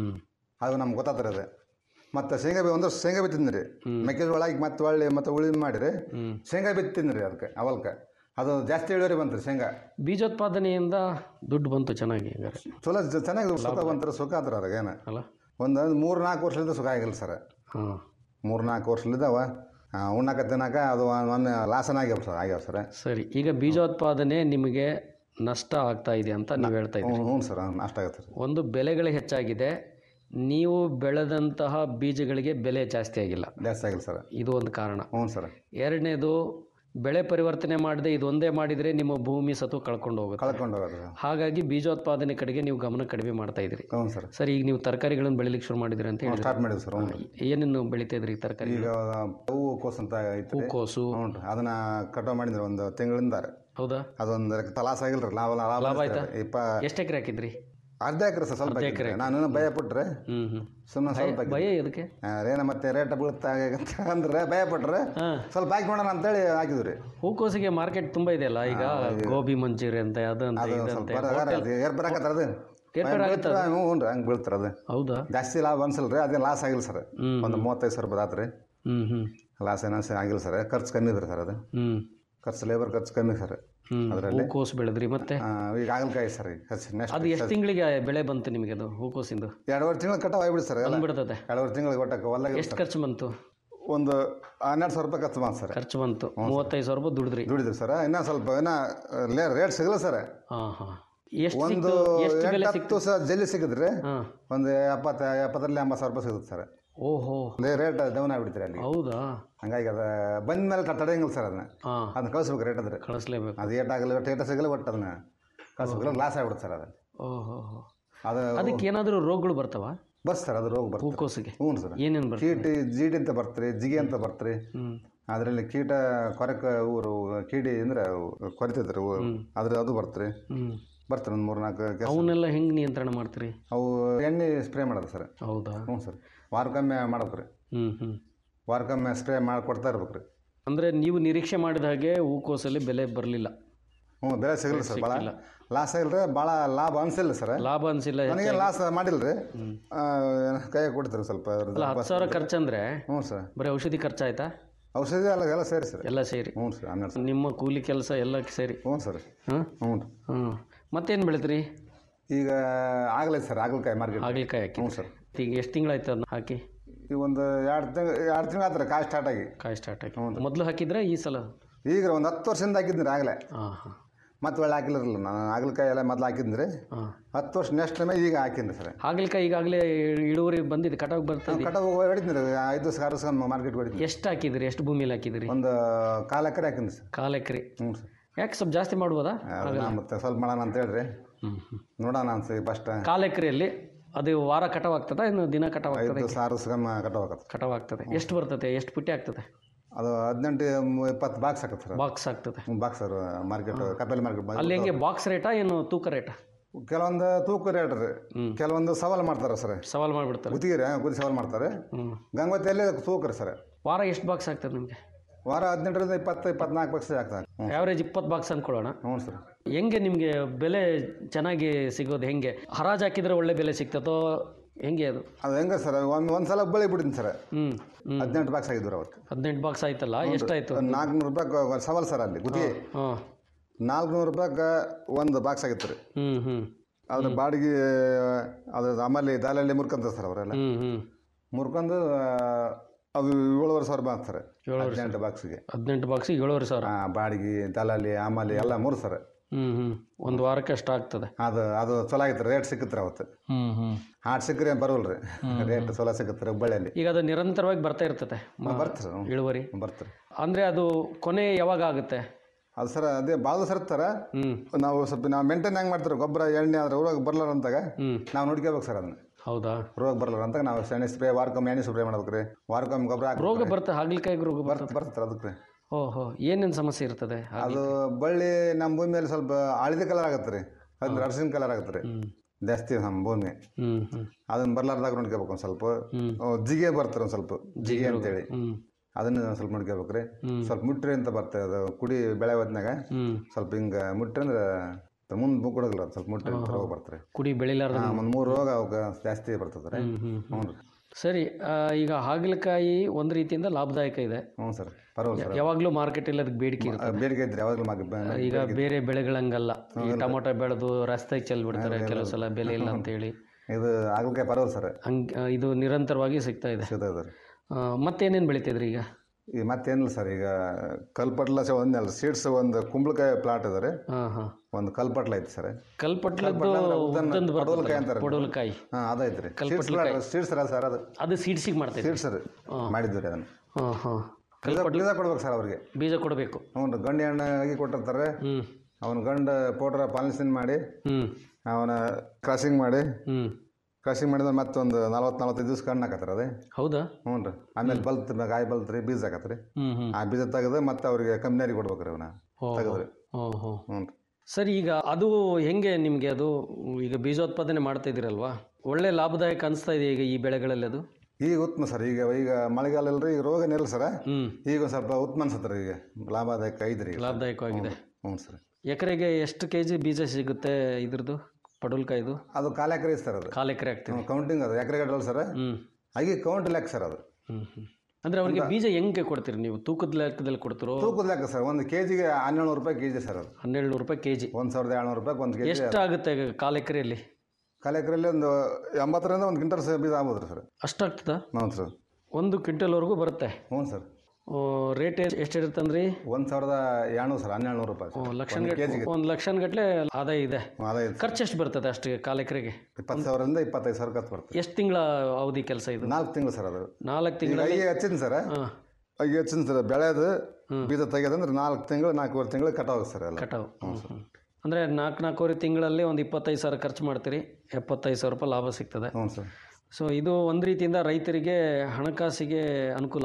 ಅದು ನಮ್ಗೆ ಗೊತ್ತಾಗ್ತಾರೆ ಅದು ಮತ್ತು ಶೇಂಗಾ ಬಿ ಒಂದು ವರ್ಷ ಶೇಂಗಾ ಬಿತ್ತಿದ್ನಿ ರೀ ಮೆಕ್ಕೆಜೋಳ ಹಾಕಿ ಮತ್ತೆ ಒಳ್ಳೆ ಮತ್ತೆ ಉಳಿ ಮಾಡಿರಿ ಶೇಂಗಾ ಬಿತ್ತಿದ್ನಿ ರೀ ಅದಕ್ಕೆ ಅವಲ್ಕ ಅದು ಜಾಸ್ತಿ ಇಳುವರಿ ಬಂತು ರೀ ಶೇಂಗಾ ಬೀಜೋತ್ಪಾದನೆಯಿಂದ ದುಡ್ಡು ಬಂತು ಚೆನ್ನಾಗಿ ಹಂಗಾರೆ ಚಲೋ ಜ- ಚೆನ್ನಾಗಿ ಸುಖ ಬಂತಾರೆ ಸುಖ ಆತ್ರ ಅದ್ರಾಗ ಏನು ಅಲ್ಲ ಒಂದು ಮೂರು ನಾಲ್ಕು ವರ್ಷದಿಂದ ಸುಖ ಆಗಿಲ್ಲ ಸರ್ ಹಾಂ ಮೂರು ನಾಲ್ಕು ವರ್ಷಲಿದ್ದಾವ ಉಣ್ಣಾಕ ತಿನ್ನಾಕ ಅದು ಒಮ್ಮೆ ಲಾಸನ ಆಗ್ಯಾವ ಸರ್ ಆಗ್ಯಾವ ಸರ್ ಸರಿ ಈಗ ಬೀಜೋತ್ಪಾದನೆ ನಿಮಗೆ ನಷ್ಟ ಆಗ್ತಾ ಇದೆ ಅಂತ ನೀವು ಹೇಳ್ತಾ ಇದ್ದೀರಿ ಹ್ಞೂ ಸರ್ ಅಷ್ಟ ಆಗುತ್ತೆ ಸರ್ ಒಂದು ಬೆಲೆಗಳು ಹೆಚ್ಚಾಗಿದೆ ನೀವು ಬೆಳೆದಂತಹ ಬೀಜಗಳಿಗೆ ಬೆಲೆ ಜಾಸ್ತಿ ಆಗಿಲ್ಲ ಜಾಸ್ತಿ ಆಗಿಲ್ಲ ಸರ್ ಇದು ಒಂದು ಕಾರಣ ಹ್ಞೂ ಸರ್ ಎರಡನೇದು ಬೆಳೆ ಪರಿವರ್ತನೆ ಮಾಡದೆ ಇದೊಂದೇ ಮಾಡಿದರೆ ನಿಮ್ಮ ಭೂಮಿ ಸತು ಕಳ್ಕೊಂಡು ಹೋಗುತ್ತೆ ಕಳ್ಕೊಂಡು ಹೋಗೋದು ಹಾಗಾಗಿ ಬೀಜೋತ್ಪಾದನೆ ಕಡೆಗೆ ನೀವು ಗಮನ ಕಡಿಮೆ ಮಾಡ್ತಾ ಇದ್ದೀರಿ ಹ್ಞೂ ಸರ್ ಸರ್ ಈಗ ನೀವು ತರಕಾರಿಗಳನ್ನು ಬೆಳಿಲಿಕ್ಕೆ ಶುರು ಮಾಡಿದ್ರಿ ಅಂತ ಹೇಳಿ ಸ್ಟಾರ್ಟ್ ಮಾಡಿದ್ವಿ ಸರ್ ಹ್ಞೂ ಏನೇನು ಬೆಳಿತಾ ಇದ್ರಿ ತರಕಾರಿ ಈಗ ಹೂವು ಕೋಸು ಅಂತ ಐತೆ ಹೂಕೋಸು ಹ್ಞೂ ರೀ ಅದನ್ನ ಕಟಾವು ಮಾಡಿದ್ರೆ ಒಂದು ತಿಂಗಳಿಂದ ರೀ ಹೌದಾ ಅದೊಂದು ಲಾಸ್ ಆಗಿಲ್ಲ ರೀ ಲಾಭ ಲಾಭ ಲಾಭ ಆಯ್ತಾ? ಆಯ್ತು ಇಪ್ಪ ಎಷ್ಟು ಎಕರೆ ಹಾಕಿದ್ರಿ ಅರ್ಧ ಎಕರೆ ಸರ್ ಸ್ವಲ್ಪ ಅರ್ಧ ಎಕರೆ ಎಕರೆ. ನಾನು ಭಯ ಪಟ್ರೆ ಹ್ಞೂ ಹ್ಞೂ ಸುಮ್ಮನೆ ಸ್ವಲ್ಪ ಹಾಕಿದ್ದೆ. ಭಯ ಎದಕ್ಕೆ ಆ, ಏನ ಮತ್ತೆ ರೇಟ್ ಬೀಳುತ್ತಾ ಅಂತ ಅಂದ್ರೆ ಭಯ ಪಟ್ರೆ ಸ್ವಲ್ಪ ಹಾಕಿ ನೋಡೋಣ ಅಂತೇಳಿ ಹಾಕಿದ್ವಿ ರೀ ಹೂಕೋಸಿಗೆ ಮಾರ್ಕೆಟ್ ತುಂಬಾ ಇದೆ ಅಲ್ಲ ಈಗ ಗೋಬಿ ಮಂಚೂರಿ ಅಂತ ಅದು ಅಂತ ಅದು ಇದು ಸ್ವಲ್ಪ ಅಂತ ಬರ- ಅದು ಏರ್ ಬರಾಕತ್ತಾರ ಅದು ಏರ್ಪೇರ್ ಆಗತ್ತಾ ಅದು? ಹ್ಞೂ ರೀ ಹಂಗೆ ಬೀಳ್ತಾರ ಅದು ಹೌದಾ ಜಾಸ್ತಿ ಲಾಭ ಅನ್ಸಲ್ಲ ರೀ ಅದೇ ಲಾಸ್ ಆಗಿಲ್ಲ ಸರ್ ಒಂದು ಮೂವತ್ತೈದು ಸಾವಿರ ರೂಪಾಯಿ ಆತ್ರಿ ಹ್ಮ್ ಹ್ಮ್ ಲಾಸ್ ಏನೋ ಆಗಿಲ್ಲ ಸರ್ ಖರ್ಚು ಕಮ್ಮಿ ಇದ್ರಿ ಸರ್ ಅದು ಹ್ಮ್ ಖರ್ಚು ಲೇಬರ್ ಖರ್ಚು ಕಮ್ಮಿ ಸರ್ ಹ್ಮ್ ಅದರಲ್ಲಿ ಹೂಕೋಸು ಬೆಳೆದ್ರಿ ಮತ್ತೆ ಈಗ ಆಗಲ್ಕಾಯಿ ಸರ್ ಈಗ ನೆಕ್ಸ್ಟ್ ಅದು ಎಷ್ಟು ತಿಂಗಳಿಗೆ ಬೆಳೆ ಬಂತು ನಿಮಗೆ ಅದು ಹೂಕೋಸಿಂದು ಎರಡುವರೆ ತಿಂಗಳು ಕಟಾವು ಆಗಿಬಿಡಿ ಸರ್ ಎಲ್ಲ ಬಂದ್ಬಿಡ್ತದೆ ಎರಡುವರೆ ತಿಂಗಳಿಗೆ ಒಟ್ಟಕ್ಕೆ ಹೊಲ್ದಾಗ ಎಷ್ಟು ಖರ್ಚು ಬಂತು ಒಂದು ಹನ್ನೆರಡು ಸಾವಿರ ರೂಪಾಯಿ ಖರ್ಚು ಮಾಡಿ ಸರ್ ಖರ್ಚು ಬಂತು ಮೂವತ್ತೈದು ಸಾವಿರ ರೂಪಾಯಿ ದುಡಿದ್ರಿ ದುಡಿದ್ರಿ ಸರ್ ಇನ್ನೂ ಸ್ವಲ್ಪ ಇನ್ನೂ ಲೇ ರೇಟ್ ಸಿಗಲ್ಲ ಸರ್ ಹಾಂ ಹಾಂ ಎಷ್ಟು ಒಂದು ಸಿಕ್ತು ಎಷ್ಟು ಬೆಲೆ ಎಂಟು ಸಿಕ್ತು ಹತ್ತು ಸಹ ಜಲ್ದಿ ಸಿಗಿದ್ರಿ ಹಾಂ ಒಂದು ಎಪ್ಪತ್ತು ಎಪ್ಪತ್ತರಲ್ಲಿ ಎಂಬತ್ತು ಸಾವಿರ ರೂಪಾಯಿ ಸಿಗುತ್ತೆ ಸರ್ ಓಹೋ ರೇಟ್ ಡೌನ್ ಆಗಿಬಿಡ್ತೀರಿ ಅಲ್ಲಿ ಹೌದಾ ಹಂಗಾಗಿ ಅದು ಬಂದ ಮೇಲೆ ತಡೆಯಂಗಿಲ್ಲ ಸರ್ ಅದನ್ನ ಹಾಂ ಅದನ್ನ ಕಳಿಸ್ಬೇಕು ರೇಟ್ ಅದ್ರೆ ಕಳಿಸ್ಲೇಬೇಕು ಅದು ಏಟ್ ಆಗಲ್ಲ ಏಟ ಸಿಗಲ್ಲ ಒಟ್ಟು ಅದನ್ನ ಕಳಿಸ್ಬೇಕು ಲಾಸ್ ಆಗ್ಬಿಡುತ್ತೆ ಸರ್ ಅದು ಓಹೋ ಅದು ಅದಕ್ಕೆ ಏನಾದರೂ ರೋಗಗಳು ಬರ್ತಾವ ಬಸ್ ಸರ್ ಅದು ರೋಗ ಬರ್ತದೆ ಹೂಕೋಸಿಗೆ ಹ್ಞೂ ಸರ್ ಏನೇನು ಬರ್ತದೆ ಕೀಟಿ ಜೀಟಿ ಅಂತ ಬರ್ತ್ರಿ ಜಿಗಿ ಅಂತ ಬರ್ತ್ರಿ ಹ್ಮ್ ಅದರಲ್ಲಿ ಕೀಟ ಕೊರಕ ಊರು ಕೀಡಿ ಅಂದ್ರೆ ಕೊರಿತೈತ್ರಿ ಊರು ಅದ್ರ ಅದು ಬರ್ತ್ರಿ ಹ್ಮ್ ಬರ್ತಾರೆ ಒಂದು ಮೂರು ನಾಲ್ಕು ಕೆಲ್ಸ. ಅವನ್ನೆಲ್ಲ ಹೆಂಗೆ ನಿಯಂತ್ರಣ ಮಾಡ್ತೀರಿ ಅವು ಎಣ್ಣೆ ಸ್ಪ್ರೇ ಮಾಡೋದು ಸರ್ ಹೌದಾ ಹ್ಞೂ ಸರ್ ವಾರಕ್ಕೊಮ್ಮೆ ಮಾಡ್ಬೇಕು ರೀ ಹ್ಞೂ ಹ್ಞೂ ವಾರಕ್ಕೊಮ್ಮೆ ಸ್ಪ್ರೇ ಮಾಡಿ ಕೊಡ್ತಾ ಇರ್ಬೇಕು ರೀ ಅಂದರೆ ನೀವು ನಿರೀಕ್ಷೆ ಮಾಡಿದ ಹಾಗೆ ಹೂಕೋಸಲ್ಲಿ ಬೆಲೆ ಬರಲಿಲ್ಲ ಹ್ಞೂ ಬೆಲೆ ಸಿಗಲ್ಲ ಸರ್ ಭಾಳ ಲಾಸ್ ಆಗಿಲ್ಲ ರೀ ಭಾಳ ಲಾಭ ಅನ್ಸಿಲ್ಲ ಸರ್ ಲಾಭ ಅನಿಸಿಲ್ಲ ನನಗೆ ಲಾಸ್ ಮಾಡಿಲ್ಲ ರೀ ಕೈ ಕೊಡ್ತೀರಿ ಸ್ವಲ್ಪ ಅದ್ರದ್ದು ಅಲ್ಲ ಹತ್ತು ಸಾವಿರ ಖರ್ಚಂದ್ರೆ ಹ್ಞೂ ಸರ್ ಬರೀ ಔಷಧಿ ಖರ್ಚಾಯ್ತಾ ಔಷಧಿ ಎಲ್ಲ ಎಲ್ಲ ಸೇರಿ ಸರ್ ಎಲ್ಲ ಸೇರಿ ಹ್ಞೂ ಸರ್ ಹನ್ನೆರಡು ಸರ್ ನಿಮ್ಮ ಕೂಲಿ ಕೆಲಸ ಎಲ್ಲ ಸೇರಿ ಹ್ಞೂ ಸರ್ ಹಾಂ ಹ್ಞೂ ಹ್ಞೂ ಮತ್ತೇನು ಬೆಳೆದ್ರಿ ಈಗ ಆಗಲೈತೆ ಸರ್ ಆಗಲಕಾಯಿ ಮಾರ್ಕೆಟ್ ಹಾಗಲಕಾಯಿ ಹಾಕಿ ಹ್ಞೂ ಸರ್ ಈಗ ಎಷ್ಟು ತಿಂಗಳಾಯ್ತು ಅದನ್ನ ಹಾಕಿ ಈಗ ಒಂದು ಎರಡು ತಿಂಗಳು ಎರಡು ತಿಂಗಳು ಆತ್ರಿ ಕಾಯಿ ಸ್ಟಾರ್ಟ್ ಆಗಿ ಕಾಯಿ ಸ್ಟಾರ್ಟ್ ಆಗಿ ಮೊದಲು ಹಾಕಿದ್ರೆ ಈ ಸಲ ಈಗ ಒಂದು ಹತ್ತು ವರ್ಷದಿಂದ ಹಾಕಿದ್ನಿ ಆಗಲೇ ಹಾಂ ಹಾಂ ಮತ್ತೆ ಒಳ್ಳೆ ಹಾಕಿಲ್ಲರಲ್ಲ ನಾನು ಆಗಲಕಾಯಿ ಎಲ್ಲ ಮೊದಲು ಹಾಕಿದ್ರಿ ಹಾಂ ಹತ್ತು ವರ್ಷ ನೆಕ್ಸ್ಟ್ ಟೈಮೇ ಈಗ ಹಾಕಿದ್ರಿ ಸರ್ ಹಾಗಲಕಾಯಿ ಈಗಾಗಲೇ ಇಳುವರಿ ಬಂದಿದೆ ಕಟಾವು ಬರ್ತದೆ ಕಟಾವು ಹೊಡಿದ್ನಿ ರೀ ಐದು ದಿವಸ ಆರು ದಿವಸ ಮಾರ್ಕೆಟ್ ಹೊಡಿದ್ನಿ ಎಷ್ಟು ಹಾಕಿದ್ರಿ ಎಷ್ಟು ಭೂಮಿಲಿ ಹಾಕಿದ್ರಿ ಒಂದು ಕಾಲು ಎಕರೆ ಹಾಕಿದ್ನಿ ಸರ್ ಕಾಲು ಎಕರೆ ಹ್ಞೂ ಸರ್ ಯಾಕೆ ಸ್ವಲ್ಪ ಜಾಸ್ತಿ ಮಾಡ್ಬೋದಾ ಅದನ್ನ ಮತ್ತೆ ಸ್ವಲ್ಪ ಮಾಡೋಣ ಅಂತ ಹೇಳ್ರಿ ಹ್ಞೂ ಹ್ಞೂ ನೋಡೋಣ ಅನ್ಸಿ ಫಸ್ಟ್ ಕಾಲು ಎಕರೆಯಲ್ಲಿ ಅದು ವಾರ ಕಟಾವ್ ಆಗ್ತದ ಇನ್ನು ದಿನ ಕಟಾವ್ ಐದು ಆಗ್ತದೆ ದಿವಸ ಆರು ದಿವಸ ಕಟಾವು ಆಗತ್ತೆ ಕಟಾವ್ ಆಗ್ತದೆ ಎಷ್ಟು ಬರ್ತದೆ ಎಷ್ಟು ಪುಟ್ಟಿ ಆಗ್ತದೆ ಅದು ಹದಿನೆಂಟು ಮು- ಇಪ್ಪತ್ತು ಬಾಕ್ಸ್ ಆಗತ್ತೆ ಸರ್ ಬಾಕ್ಸ್ ಆಗ್ತದೆ ಬಾಕ್ಸ್ ಸರ್ ಮಾರ್ಕೆಟ್ ಕಪೇಲಿ ಮಾರ್ಕೆಟ್ ಅಲ್ಲಿ ಹೆಂಗೆ ಬಾಕ್ಸ್ ರೇಟಾ ಏನು ತೂಕ ರೇಟಾ ಕೆಲವೊಂದು ತೂಕ ರೇಟ್ ರೀ ಕೆಲವೊಂದು ಸವಾಲು ಮಾಡ್ತಾರೆ ಸರ್ ಸವಾಲ್ ಮಾಡಿಬಿಡ್ತಾರೆ ಗುತ್ತಿಗೆ ರೀ ಗುದಿ ಸವಾಲು ಮಾಡ್ತಾರೆ ಹ್ಞೂ ಗಂಗೋತಿಯಲ್ಲಿ ತೂಕ ರೀ ಸರ್ ವಾರ ಎಷ್ಟು ಬಾಕ್ಸ್ ಆಗ್ತದೆ ನಿಮಗೆ ವಾರ ಹದಿನೆಂಟರಿಂದ ಇಪ್ಪತ್ತು ಇಪ್ಪತ್ನಾಲ್ಕು ಬಾಕ್ಸ್ ಆಗ್ತದೆ ಹ್ಞೂ ಆ್ಯಾವ್ರೇಜ್ ಇಪ್ಪತ್ತು ಬಾಕ್ಸ್ ಅಂದ್ಕೊಳ್ಳೋಣ ಹ್ಞೂ ಸರ್ ಹೆಂಗೆ ನಿಮಗೆ ಬೆಲೆ ಚೆನ್ನಾಗಿ ಸಿಗೋದು ಹೆಂಗೆ ಹರಾಜು ಹಾಕಿದ್ರೆ ಒಳ್ಳೆ ಬೆಲೆ ಸಿಗ್ತದೋ ಹೆಂಗೆ ಅದು ಅದು ಹೆಂಗೆ ಸರ್ ಒಂದು ಒಂದು ಸಲ ಬಳಿ ಬಿಟ್ಟಿನಿ ಸರ್ ಹ್ಞೂ ಹ್ಞೂ ಹದಿನೆಂಟು ಬಾಕ್ಸ್ ಆಗಿದ್ರು ಅವತ್ತು ಹದಿನೆಂಟು ಬಾಕ್ಸ್ ಆಯ್ತಲ್ಲ ಎಷ್ಟಾಯಿತು ನಾಲ್ಕುನೂರು ರೂಪಾಯಿ ಸವಾಲ್ ಸರ್ ಅಲ್ಲಿ ಗುತ್ತಿಗೆ ಹಾಂ ನಾಲ್ಕುನೂರು ರೂಪಾಯಿಗೆ ಒಂದು ಬಾಕ್ಸ್ ಆಗಿತ್ತು ರೀ ಹ್ಞೂ ಹ್ಞೂ ಅದ್ರ ಬಾಡಿಗೆ ಅದು ಆಮೇಲೆ ದಾಲಲ್ಲಿ ಮುರ್ಕೊಂತ ಸರ್ ಅವರೆಲ್ಲ ಹ್ಞೂ ಹ್ಞೂ ಮುರ್ಕೊಂಡು ಆ, ಅದು ಏಳುವರೆ ಸಾವಿರ ರೂಪಾಯಿ ಆಗ್ತಾರೆ ಹದಿನೆಂಟು ಬಾಕ್ಸಿಗೆ ಹದಿನೆಂಟು ಬಾಕ್ಸಿಗೆ ಏಳುವರೆ ಸಾವಿರ ಬಾಡಿಗೆ ದಲಾಲಿ ಆಮೇಲೆ ಎಲ್ಲ ಮೂರು ಸರ್ ಹ್ಮ್ ಹ್ಮ್ ಒಂದು ವಾರಕ್ಕೆ ಅಷ್ಟು ಆಗ್ತದೆ ಅದು ಅದು ಚಲೋ ಆಗಿತ್ತು ರೇಟ್ ಸಿಕ್ಕತ್ರಿ ಅವತ್ತು ಹ್ಮ್ ಹ್ಮ್ ಹಾಟ್ ಸಿಕ್ಕರೆ ಬರೋಲ್ರಿ ರೇಟ್ ಚಲೋ ಸಿಕ್ಕತ್ರಿ ಹುಬ್ಬಳ್ಳಿಯಲ್ಲಿ ಈಗ ಅದು ನಿರಂತರವಾಗಿ ಬರ್ತಾ ಇರ್ತದೆ ಮ- ಬರ್ತೀರಿ ಹ್ಞೂ. ಇಳುವರಿ ಬರ್ತೀರಿ ಅಂದ್ರೆ ಅದು ಕೊನೆ ಯಾವಾಗ ಆಗುತ್ತೆ ಅದು ಸರ್ ಅದೇ ಭಾಳ ಸರ್ತಾರ ನಾವು ಸ್ವಲ್ಪ ನಾವು ಮೇಂಟೈನ್ ಹೆಂಗೆ ಮಾಡ್ತೀವಿ ಗೊಬ್ಬರ ಎಣ್ಣೆ ಆದ್ರೆ ರೋಗ ಬರ್ಲಾರ ಅಂತಾಗ ನಾವು ನೋಡ್ಕೋಬೇಕು ಸರ್ ಅದನ್ನ ಹೌದಾ ರೋಗ ಬರ್ಲಾರ ಅಂತ ನಾವು ಎಣ್ಣೆ ಸ್ಪ್ರೇ ವಾರಕ್ಕೊಮ್ಮೆ ಎಣ್ಣೆ ಸ್ಪ್ರೇ ಮಾಡ್ಬೇಕು ರೀ ವಾರಕ್ಕೊಮ್ಮೆ ಗೊಬ್ಬರ ರೋಗ ಬರ್ತದೆ ಹಾಗಲಕಾಯಿಗೆ ರೋಗ ಬರ್ತದೆ ಬರ್ತದೆ ಅದಕ್ಕೆ ರೀ ಓಹೋ ಏನೇನು ಸಮಸ್ಯೆ ಇರ್ತದೆ ಅದು ಬಳ್ಳಿ ನಮ್ಮ ಭೂಮಿಯಲ್ಲಿ ಸ್ವಲ್ಪ ಹಳದಿ ಕಲರ್ ಆಗತ್ತೆ ರೀ ಅಂದ್ರೆ ಅರಸಿನ ಕಲರ್ ಆಗತ್ತೆ ರೀ ಜಾಸ್ತಿ ನಮ್ಮ ಭೂಮಿ ಹ್ಮ್ ಹ್ಮ್ ಅದನ್ನ ಬರ್ಲಾರ್ದಾಗ ನೋಡ್ಕೋಬೇಕು ಒಂದು ಸ್ವಲ್ಪ ಅವ್ ಜಿಗೆ ಬರ್ತಾರೆ ಒಂದು ಸ್ವಲ್ಪ ಜಿಗೆ ಅಂತೇಳಿ ಹ್ಮ್ ಅದನ್ನ ಒಂದ್ ಸ್ವಲ್ಪ ನೋಡ್ಕೋಬೇಕು ರೀ ಸ್ವಲ್ಪ ಮುಟ್ರಿ ಅಂತ ಬರ್ತದೆ ಅದು ಕುಡಿ ಬೆಳೆ ಹೊತ್ನಾಗ ಹ್ಮ್ ಸ್ವಲ್ಪ ಹಿಂಗೆ ಮುಟ್ರಿ ಅಂದ್ರೆ ಮುಂದೆ ಕೊಡೋದಿಲ್ಲ ಅದು ಸ್ವಲ್ಪ ಮುಟ್ರಿ ಅಂತ ರೋಗ ಬರ್ತಾರೆ ಕುಡಿ ಬೆಳಿಲಾರ್ದ ಒಂದು ಮೂರು ರೋಗ ಅವಕ್ಕೆ ಜಾಸ್ತಿ ಬರ್ತದೆ ರೀ ಹ್ಞೂ ರೀ ಸರಿ ಆ, ಈಗ ಹಾಗಲಕಾಯಿ ಒಂದು ರೀತಿಯಿಂದ ಲಾಭದಾಯಕ ಇದೆ ಹ್ಞೂ ಸರ್ ಪರವಾಗಿಲ್ಲ ಸರ್ ಯಾವಾಗಲೂ ಮಾರ್ಕೆಟಲ್ಲಿ ಅದಕ್ಕೆ ಬೇಡಿಕೆ ಇರುತ್ತೆ ಬೇಡಿಕೆ ಇದ್ರಿ ಯಾವಾಗಲೂ ಮಗ ಈಗ ಬೇರೆ ಬೆಳೆಗಳಂಗಲ್ಲ ಈ ಟೊಮೊಟೊ ಬೆಳೆದು ರಸ್ತೆಗೆ ಚೆಲ್ಬಿಡ್ತಾರೆ ಕೆಲವು ಸಲ ಬೆಲೆ ಇಲ್ಲ ಅಂತೇಳಿ ಇದು ಆಗ್ಲಿಕ್ಕೆ ಪರವಾಗಿಲ್ಲ ಸರ್ ಹಂಗ್ ಆ, ಇದು ನಿರಂತರವಾಗಿ ಸಿಗ್ತಾ ಇದೆ ಸಿಗ್ತದೆ ರೀ ಆ, ಮತ್ತೇನೇನು ಬೆಳಿತಿದ್ರಿ ಈಗ ಈಗ ಮತ್ತೇನಿಲ್ಲ ಸರ್ ಈಗ ಕಲ್ಪಟ್ಲ ಸ ಒಂದಲ್ಲ ಸೀಡ್ಸ್ ಒಂದು ಕುಂಬಳಕಾಯಿ ಪ್ಲಾಟ್ ಇದೆ ರೀ ಹಾಂ ಹಾಂ ಒಂದು ಕಲ್ಪಟ್ಲ ಐತಿ ಸರ್ ಕಲ್ಪಟ್ಲದ್ದು ಉದ್ದಂದು ಪಡವಲಕಾಯಿ ಬರ್ತದಲ್ಲ, ಅಂತಾರೆ ಪಡವಲಕಾಯಿ ಹಾಂ ಅದೈತೆ ರೀ ಕಲ್ಪಟ್ಲಕಾಯಿ. ಸೀಡ್ಸ್ ಅಲ್ಲ ಸರ್ ಅದು ಅದು ಸೀಡ್ಸಿಗೆ ಮಾಡ್ತಾ ಸೀಡ್ಸ್ ರೀ ಮಾಡಿದ್ವಿ ರೀ ಅದನ್ನು ಹಾಂ ಹಾಂ ಬೀಜ ಬೀಜ ಕೊಡ್ಬೇಕು ಸರ್ ಅವ್ರಿಗೆ ಬೀಜ ಕೊಡಬೇಕು ಹ್ಞೂ ರೀ ಗಂಡು ಹೆಣ್ಣು ಆಗಿ ಕೊಟ್ಟಿರ್ತಾರೆ ಹ್ಞೂ ಅವನ ಗಂಡು ಪೌಡ್ರ ಪಾಲಿಸಿನ್ ಮಾಡಿ ಹ್ಞೂ ಅವನ ಕ್ರಾಸಿಂಗ್ ಮಾಡಿ ಹ್ಞೂ ಕ್ರಾಸಿಂಗ್ ಮಾಡಿದ್ರೆ ಮತ್ತೊಂದು ನಲ್ವತ್ತು ನಲ್ವತ್ತೈದು ದಿವ್ಸ ಕಣ್ಣು ಹಾಕತ್ತಾರೆ ಅದೇ ಹೌದಾ ಹ್ಞೂ ರೀ ಆಮೇಲೆ ಬಲ್ತ್ ಗಾಯ ಬಲ್ತ್ ರೀ ಬೀಜ ಹಾಕತ್ರಿ ಹ್ಞೂ ಹ್ಞೂ ಆ ಬೀಜ ತೆಗೆದು ಮತ್ತೆ ಅವ್ರಿಗೆ ಕಂಪ್ನಿಯರಿಗೆ ಕೊಡ್ಬೇಕು ರೀ ಅವನ್ನ ಓ ತೆಗೆದ್ರಿ ಹೋ ಹೋ ಹ್ಞೂ ರೀ ಸರಿ ಈಗ ಅದು ಹೆಂಗೆ ನಿಮಗೆ ಅದು ಈಗ ಬೀಜೋತ್ಪಾದನೆ ಮಾಡ್ತಾ ಇದ್ದೀರಲ್ವಾ ಒಳ್ಳೆ ಲಾಭದಾಯಕ ಅನಿಸ್ತಾ ಇದೆ ಈಗ ಈ ಬೆಳೆಗಳಲ್ಲಿ ಅದು ಈಗ ಉತ್ತಮ ಸರ್ ಈಗ ಈಗ ಮಳೆಗಾಲ ಇಲ್ರಿ ಈಗ ರೋಗ ನಿಲ್ಲ ಸರ ಹ್ಮ್. ಈಗ ಒಂದ್ ಸ್ವಲ್ಪ ಉತ್ತಮ ಅನ್ಸತ್ರಿ ಈಗ ಲಾಭದಾಯಕ ಐತ್ರಿ ಈಗ ಲಾಭದಾಯಕವಾಗಿದೆ ಹ್ಞೂ ಸರ್ ಎಕರೆಗೆ ಎಷ್ಟು ಕೆ ಜಿ ಬೀಜ ಸಿಗುತ್ತೆ ಇದ್ರದ್ದು ಪಡವಲ್ಕಾಯ್ದು ಅದು ಕಾಲು ಎಕರೆ ಸರ್ ಅದು ಕಾಲು ಎಕರೆ ಆಗ್ತದೆ ಕೌಂಟಿಂಗ್ ಅದು ಎಕರೆ ಗಟ್ಟಲ್ಲ ಸರ್ ಹ್ಞೂ ಹಾಗೆ ಕೌಂಟ್ ಲೆಕ್ಕ ಸರ್ ಅದು ಹ್ಞೂ ಹ್ಞೂ ಅಂದರೆ ಅವ್ರಿಗೆ ಬೀಜ ಹೆಂಗೆ ಕೊಡ್ತೀರಿ ನೀವು ತೂಕದ ಲೆಕ್ಕದಲ್ಲಿ ಕೊಡ್ತಿರೋ ತೂಕದ ಲೆಕ್ಕ ಸರ್ ಒಂದು ಕೆ ಜಿಗೆ ಹನ್ನೆರಡು ರೂಪಾಯಿ ಕೆ ಜಿ ಸರ್ ಅದು ಹನ್ನೆರಡು ನೂರು ರೂಪಾಯಿ ಕೆ ಜಿ ಒಂದು ಸಾವಿರದ ಏಳ್ನೂರು ರೂಪಾಯಿ ಒಂದು ಕೆ ಜಿ ಎಷ್ಟಾಗುತ್ತೆ ಕಾಲು ಎಕರೆಯಲ್ಲಿ ಕಾಲು ಎಕರೆಯಲ್ಲಿ ಒಂದು ಎಂಬತ್ತರಿಂದ ಒಂದು ಕ್ವಿಂಟಲ್ ಸ- ಬೀಜ ಆಗ್ಬೋದು ಸರ್ ಅಷ್ಟಾಗ್ತದ ಹ್ಞೂ ಸರ್ ಒಂದು ಕ್ವಿಂಟಲ್ವರೆಗೂ ಬರುತ್ತೆ ಹ್ಞೂ ಸರ್ ರೇಟ್ ಎಷ್ಟಿರುತ್ತೆ ಅಂದ್ರೆ ಒಂದು ಸಾವಿರದ ಏಳ್ನೂರು ಸರ್ ಹನ್ನೆರಡು ನೂರು ರೂಪಾಯಿ ಸರ್ ಲಕ್ಷ ಒಂದು ಕೆ ಜಿಗೆ ಒಂದು ಲಕ್ಷಗಟ್ಟಲೆ ಆದಾಯ ಇದೆ ಅದೇ ಖರ್ಚು ಎಷ್ಟು ಬರ್ತದೆ ಅಷ್ಟು ಕಾಲು ಎಕರೆಗೆ ಇಪ್ಪತ್ತು ಸಾವಿರದಿಂದ ಇಪ್ಪತ್ತೈದು ಸಾವಿರ ಖರ್ಚು ಬರ್ತದೆ ಎಷ್ಟು ತಿಂಗಳ ಅವಧಿ ಕೆಲಸ ಇದು ನಾಲ್ಕು ತಿಂಗಳು ಸರ್ ಅದು ನಾಲ್ಕು ಈಗ ತಿಂಗಳಲ್ಲಿ ಈಗ ಹಚ್ಚಿನ ಸರ್ ಹಾಂ ಈಗ ಹಚ್ಚಿನ ಸರ್ ಬೆಳೆದು ಬೀಜ ತೆಗೆದಂದ್ರೆ ನಾಲ್ಕು ತಿಂಗಳು ನಾಲ್ಕೂವರೆ ತಿಂಗಳು ಕಟಾವ್ ಸರ್ ಎಲ್ಲ ಕಟಾವು ಅಂದರೆ ನಾಲ್ಕು ನಾಲ್ಕೂವರೆ ತಿಂಗಳಲ್ಲಿ ಒಂದು ಇಪ್ಪತ್ತೈದು ಸಾವಿರ ಖರ್ಚು ಮಾಡ್ತೀರಿ ಎಪ್ಪತ್ತೈದು ಸಾವಿರ ರೂಪಾಯಿ ಲಾಭ ಸಿಗ್ತದೆ ಹ್ಞೂ ಸರ್ ಸೊ ಇದು ಒಂದು ರೀತಿಯಿಂದ ರೈತರಿಗೆ ಹಣಕಾಸಿಗೆ ಅನುಕೂಲ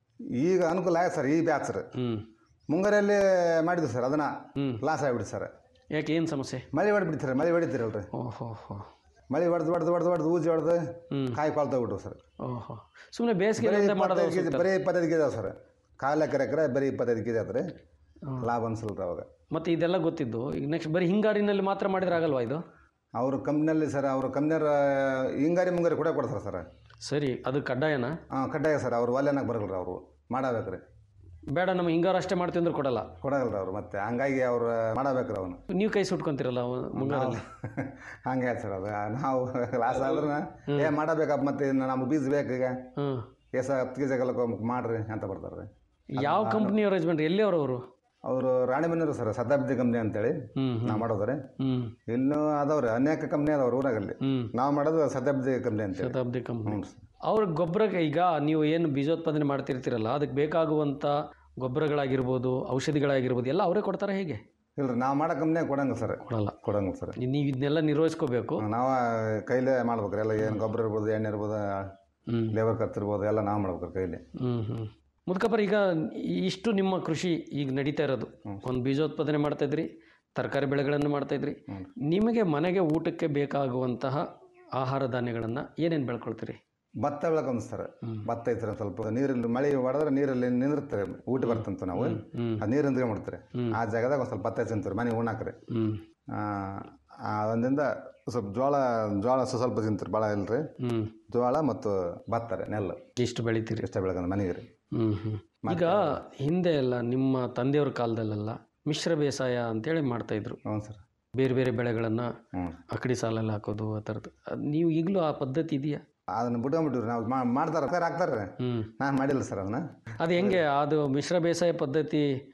ಈಗ ಅನುಕೂಲ ಆಯ್ತು ಸರ್ ಈ ಬ್ಯಾಚ್ ಸರ್ ಹ್ಞೂ ಮುಂಗಾರಲ್ಲಿ ಮಾಡಿದ್ವಿ ಸರ್ ಅದನ್ನ ಲಾಸ್ ಆಗಿಬಿಡ್ತು ಸರ್ ಯಾಕೆ ಏನು ಸಮಸ್ಯೆ ಮಳೆ ಹೊಡ್ಬಿಡ್ತೀರಿ ಮಳೆ ಹೊಡಿತೀರಲ್ರಿ ಓಹೋ ಹೋ ಮಳೆ ಹೊಡೆದು ಹೊಡೆದು ಹೊಡೆದು ಹೊಡೆದು ಊಜಿ ಹೊಡೆದು ಕಾಯಿ ಕೊಳ್ತೋಗ್ಬಿಟ್ರು ಸರ್ ಓಹೋ ಸುಮ್ಮನೆ ಬೇಸಿಗೆ ಬರೀ ಮಾಡೋದು ಇಪ್ಪತ್ತೈದು ಕೆ ಜಿ ಬರೀ ಇಪ್ಪತ್ತೈದು ಕೆ ಜಿ ಅದಾವೆ ಸರ್ ಕಾಲು ಎಕರೆ ಎಕರೆ ಬರೀ ಇಪ್ಪತ್ತೈದು ಕೆ ಜಿ ಆತ್ರಿ ಲಾಭ ಅನ್ಸಲ್ರಿ ಅವಾಗ ಮತ್ತು ಇದೆಲ್ಲ ಗೊತ್ತಿದ್ದು ಈಗ ನೆಕ್ಸ್ಟ್ ಬರೀ ಹಿಂಗಾರಿನಲ್ಲಿ ಮಾತ್ರ ಮಾಡಿದ್ರೆ ಆಗಲ್ವಾ ಇದು ಅವರು ಕಂಪ್ನಿಯಲ್ಲಿ ಸರ್ ಅವರು ಕಂಪ್ನಿಯವ್ರ ಹಿಂಗಾರಿ ಮುಂಗಾರಿ ಕೂಡ ಕೊಡ್ತಾರೆ ಸರ್ ಸರಿ ಅದು ಕಡ್ಡಾಯನಾ ಹಾಂ ಕಡ್ಡಾಯ ಸರ್ ಅವ್ರು ಒಲೆನಾಗ ಬರಲ್ರಿ ಅವರು ಮಾಡಬೇಕ್ರಿ ಬೇಡ ನಮ್ಮ ಹಿಂಗಾರು ಅಷ್ಟೇ ಮಾಡ್ತೀವಿ ಅಂದ್ರೆ ಕೊಡಲ್ಲ ಕೊಡಗಲ್ರಿ ಅವ್ರು ಮತ್ತೆ ಹಂಗಾಗಿ ಅವ್ರು ಮಾಡಬೇಕ್ರಿ ಅವನು ನೀವು ಕೈ ಸುಟ್ಕೊಂತೀರಲ್ಲ ಅವ ಮುಂಗಾರಲ್ಲಿ ಹಂಗೆ ಆಯ್ತು ಸರ್ ಅದು ನಾವು ಲಾಸ್ ಆದ್ರೆ ಏ ಮಾಡಬೇಕಪ್ಪ ಮತ್ತೆ ಇನ್ನು ನಮ್ಗೆ ಬೀಜ ಬೇಕು ಈಗ ಹ್ಞೂ ಏಸ ಹತ್ತು ಕೆ ಜಿ ಮಾಡ್ರಿ ಅಂತ ಬರ್ತಾರೆ ರೀ ಯಾವ ಕಂಪ್ನಿ ಅರೇಂಜ್ಮೆಂಟ್ ಎಲ್ಲಿಯವರು ಅವರು ಅವರು ರಾಣಿಮನೆಯವರು ಸರ್ ಶತಾಬ್ದಿ ಕಂಪ್ನಿ ಅಂತೇಳಿ ಹ್ಮ್, ನಾವು ಮಾಡೋದ್ರಿ ಹ್ಞೂ ಇನ್ನೂ ಅದಾವ್ರಿ ಅನೇಕ ಕಂಪ್ನಿ ಅದಾವ್ರಿ ಊರಾಗಲ್ಲಿ ಹ್ಮ್. ನಾವು ಮಾಡೋದು ಶತಾಬ್ದಿ ಕಂಪ್ನಿ ಅಂತೇಳಿ ಶತಾಬ್ದಿ ಕಂಪ್ನಿ ಹ್ಞೂ ಸರ್ ಅವ್ರ ಗೊಬ್ಬರಕ್ಕೆ ಈಗ ನೀವು ಏನು ಬೀಜೋತ್ಪಾದನೆ ಮಾಡ್ತಿರ್ತೀರಲ್ಲ ಅದಕ್ಕೆ ಬೇಕಾಗುವಂಥ ಗೊಬ್ಬರಗಳಾಗಿರ್ಬೋದು ಔಷಧಿಗಳಾಗಿರ್ಬೋದು ಎಲ್ಲ ಅವರೇ ಕೊಡ್ತಾರೆ ಹೇಗೆ ಇಲ್ರಿ ನಾವು ಮಾಡೋ ಕಂಪ್ನಿಯಾಗ ಕೊಡಂಗಿಲ್ಲ ಸರ್ ಕೊಡಲ್ಲ ಕೊಡಂಗಿಲ್ಲ ಸರ್ ನೀವು ಇದನ್ನೆಲ್ಲ ನಿರ್ವಹಿಸ್ಕೋಬೇಕು ನಾವು ಕೈಲೇ ಮಾಡ್ಬೇಕ್ರಿ ಎಲ್ಲ ಏನು ಗೊಬ್ಬರ ಇರ್ಬೋದು ಎಣ್ಣೆ ಇರ್ಬೋದು ಹ್ಮ್. ಲೇಬರ್ ಖರ್ಚು ಇರ್ಬೋದು ಎಲ್ಲ ನಾವು ಮಾಡ್ಬೇಕ್ರಿ ಕೈಲಿ ಹ್ಞೂ ಹ್ಞೂ ಮುದ್ಕಪ್ಪರ್ ಈಗ ಇಷ್ಟು ನಿಮ್ಮ ಕೃಷಿ ಈಗ ನಡೀತಾ ಇರೋದು ಒಂದು ಬೀಜೋತ್ಪಾದನೆ ಮಾಡ್ತಾ ಇದ್ರಿ ತರಕಾರಿ ಬೆಳೆಗಳನ್ನು ಮಾಡ್ತಾ ಇದ್ರಿ ನಿಮಗೆ ಮನೆಗೆ ಊಟಕ್ಕೆ ಬೇಕಾಗುವಂತಹ ಆಹಾರ ಧಾನ್ಯಗಳನ್ನು ಏನೇನು ಬೆಳ್ಕೊಳ್ತೀರಿ ಭತ್ತ ಬೆಳಕೊಂಡ್ ಸರ್ ಭತ್ತ ಐತ್ರಿ ಒಂದ್ ಸ್ವಲ್ಪ ನೀರಲ್ಲಿ ಮಳೆ ಹೊಡೆದ್ರೆ ನೀರಲ್ಲಿ ನಿಂದಿರ್ತಾರೆ ಊಟ ಬರ್ತಂತ ನಾವು ಆ ನೀರು ನಿಂತ್ಕೊಂಡ್ಬಿಡ್ತಾರೆ ಆ ಜಾಗದಾಗ ಒಂದು ಸ್ವಲ್ಪ ಭತ್ತ ತಿಂತಾರೆ ಮನೆ ಉಣ್ಣಾಕ್ರಿ ಹ್ಞೂ ಒಂದಿಂದ ಸ್ವಲ್ಪ ಜೋಳ ಜೋಳ ಸ್ವ- ಸ್ವಲ್ಪ ತಿಂತಾರೆ ಭಾಳ ಇಲ್ರಿ ಹ್ಞೂ ಜೋಳ ಮತ್ತು ಭತ್ತ ರೀ ನೆಲ್ಲು ಇಷ್ಟು ಬೆಳಿತೀರಿ ಇಷ್ಟ ಬೆಳಕಂದ ಮನೆಗೆ ರೀ ಹ್ಞೂ ಹ್ಞೂ ಈಗ ಹಿಂದೆ ಎಲ್ಲ ನಿಮ್ಮ ತಂದೆಯವ್ರ ಕಾಲದಲ್ಲೆಲ್ಲ ಮಿಶ್ರ ಬೇಸಾಯ ಅಂತೇಳಿ ಮಾಡ್ತಾಯಿದ್ರು ಹ್ಞೂ ಸರ್ ಬೇರೆ ಬೇರೆ ಬೆಳೆಗಳನ್ನು ಹ್ಞೂ ಅಕಡಿ ಸಾಲಲ್ಲಿ ಹಾಕೋದು ಆ ಥರದ್ದು ಅದ್ ನೀವು ಈಗಲೂ ಆ ಪದ್ಧತಿ ಇದೆಯಾ ಅದನ್ನ ಬಿಟ್ಕೊಂಡ್ಬಿಟ್ಟಿವ್ರಿ ನಾವು ಮಾ- ಮಾಡ್ತಾರ ಹಾಕ್ತಾರೆ ಹ್ಞೂ ನಾನು ಮಾಡಿಲ್ಲ ಸರ್ ಅದನ್ನ ಅದು ಹೆಂಗೆ ಅದು ಮಿಶ್ರ ಬೇಸಾಯ ಪದ್ಧತಿ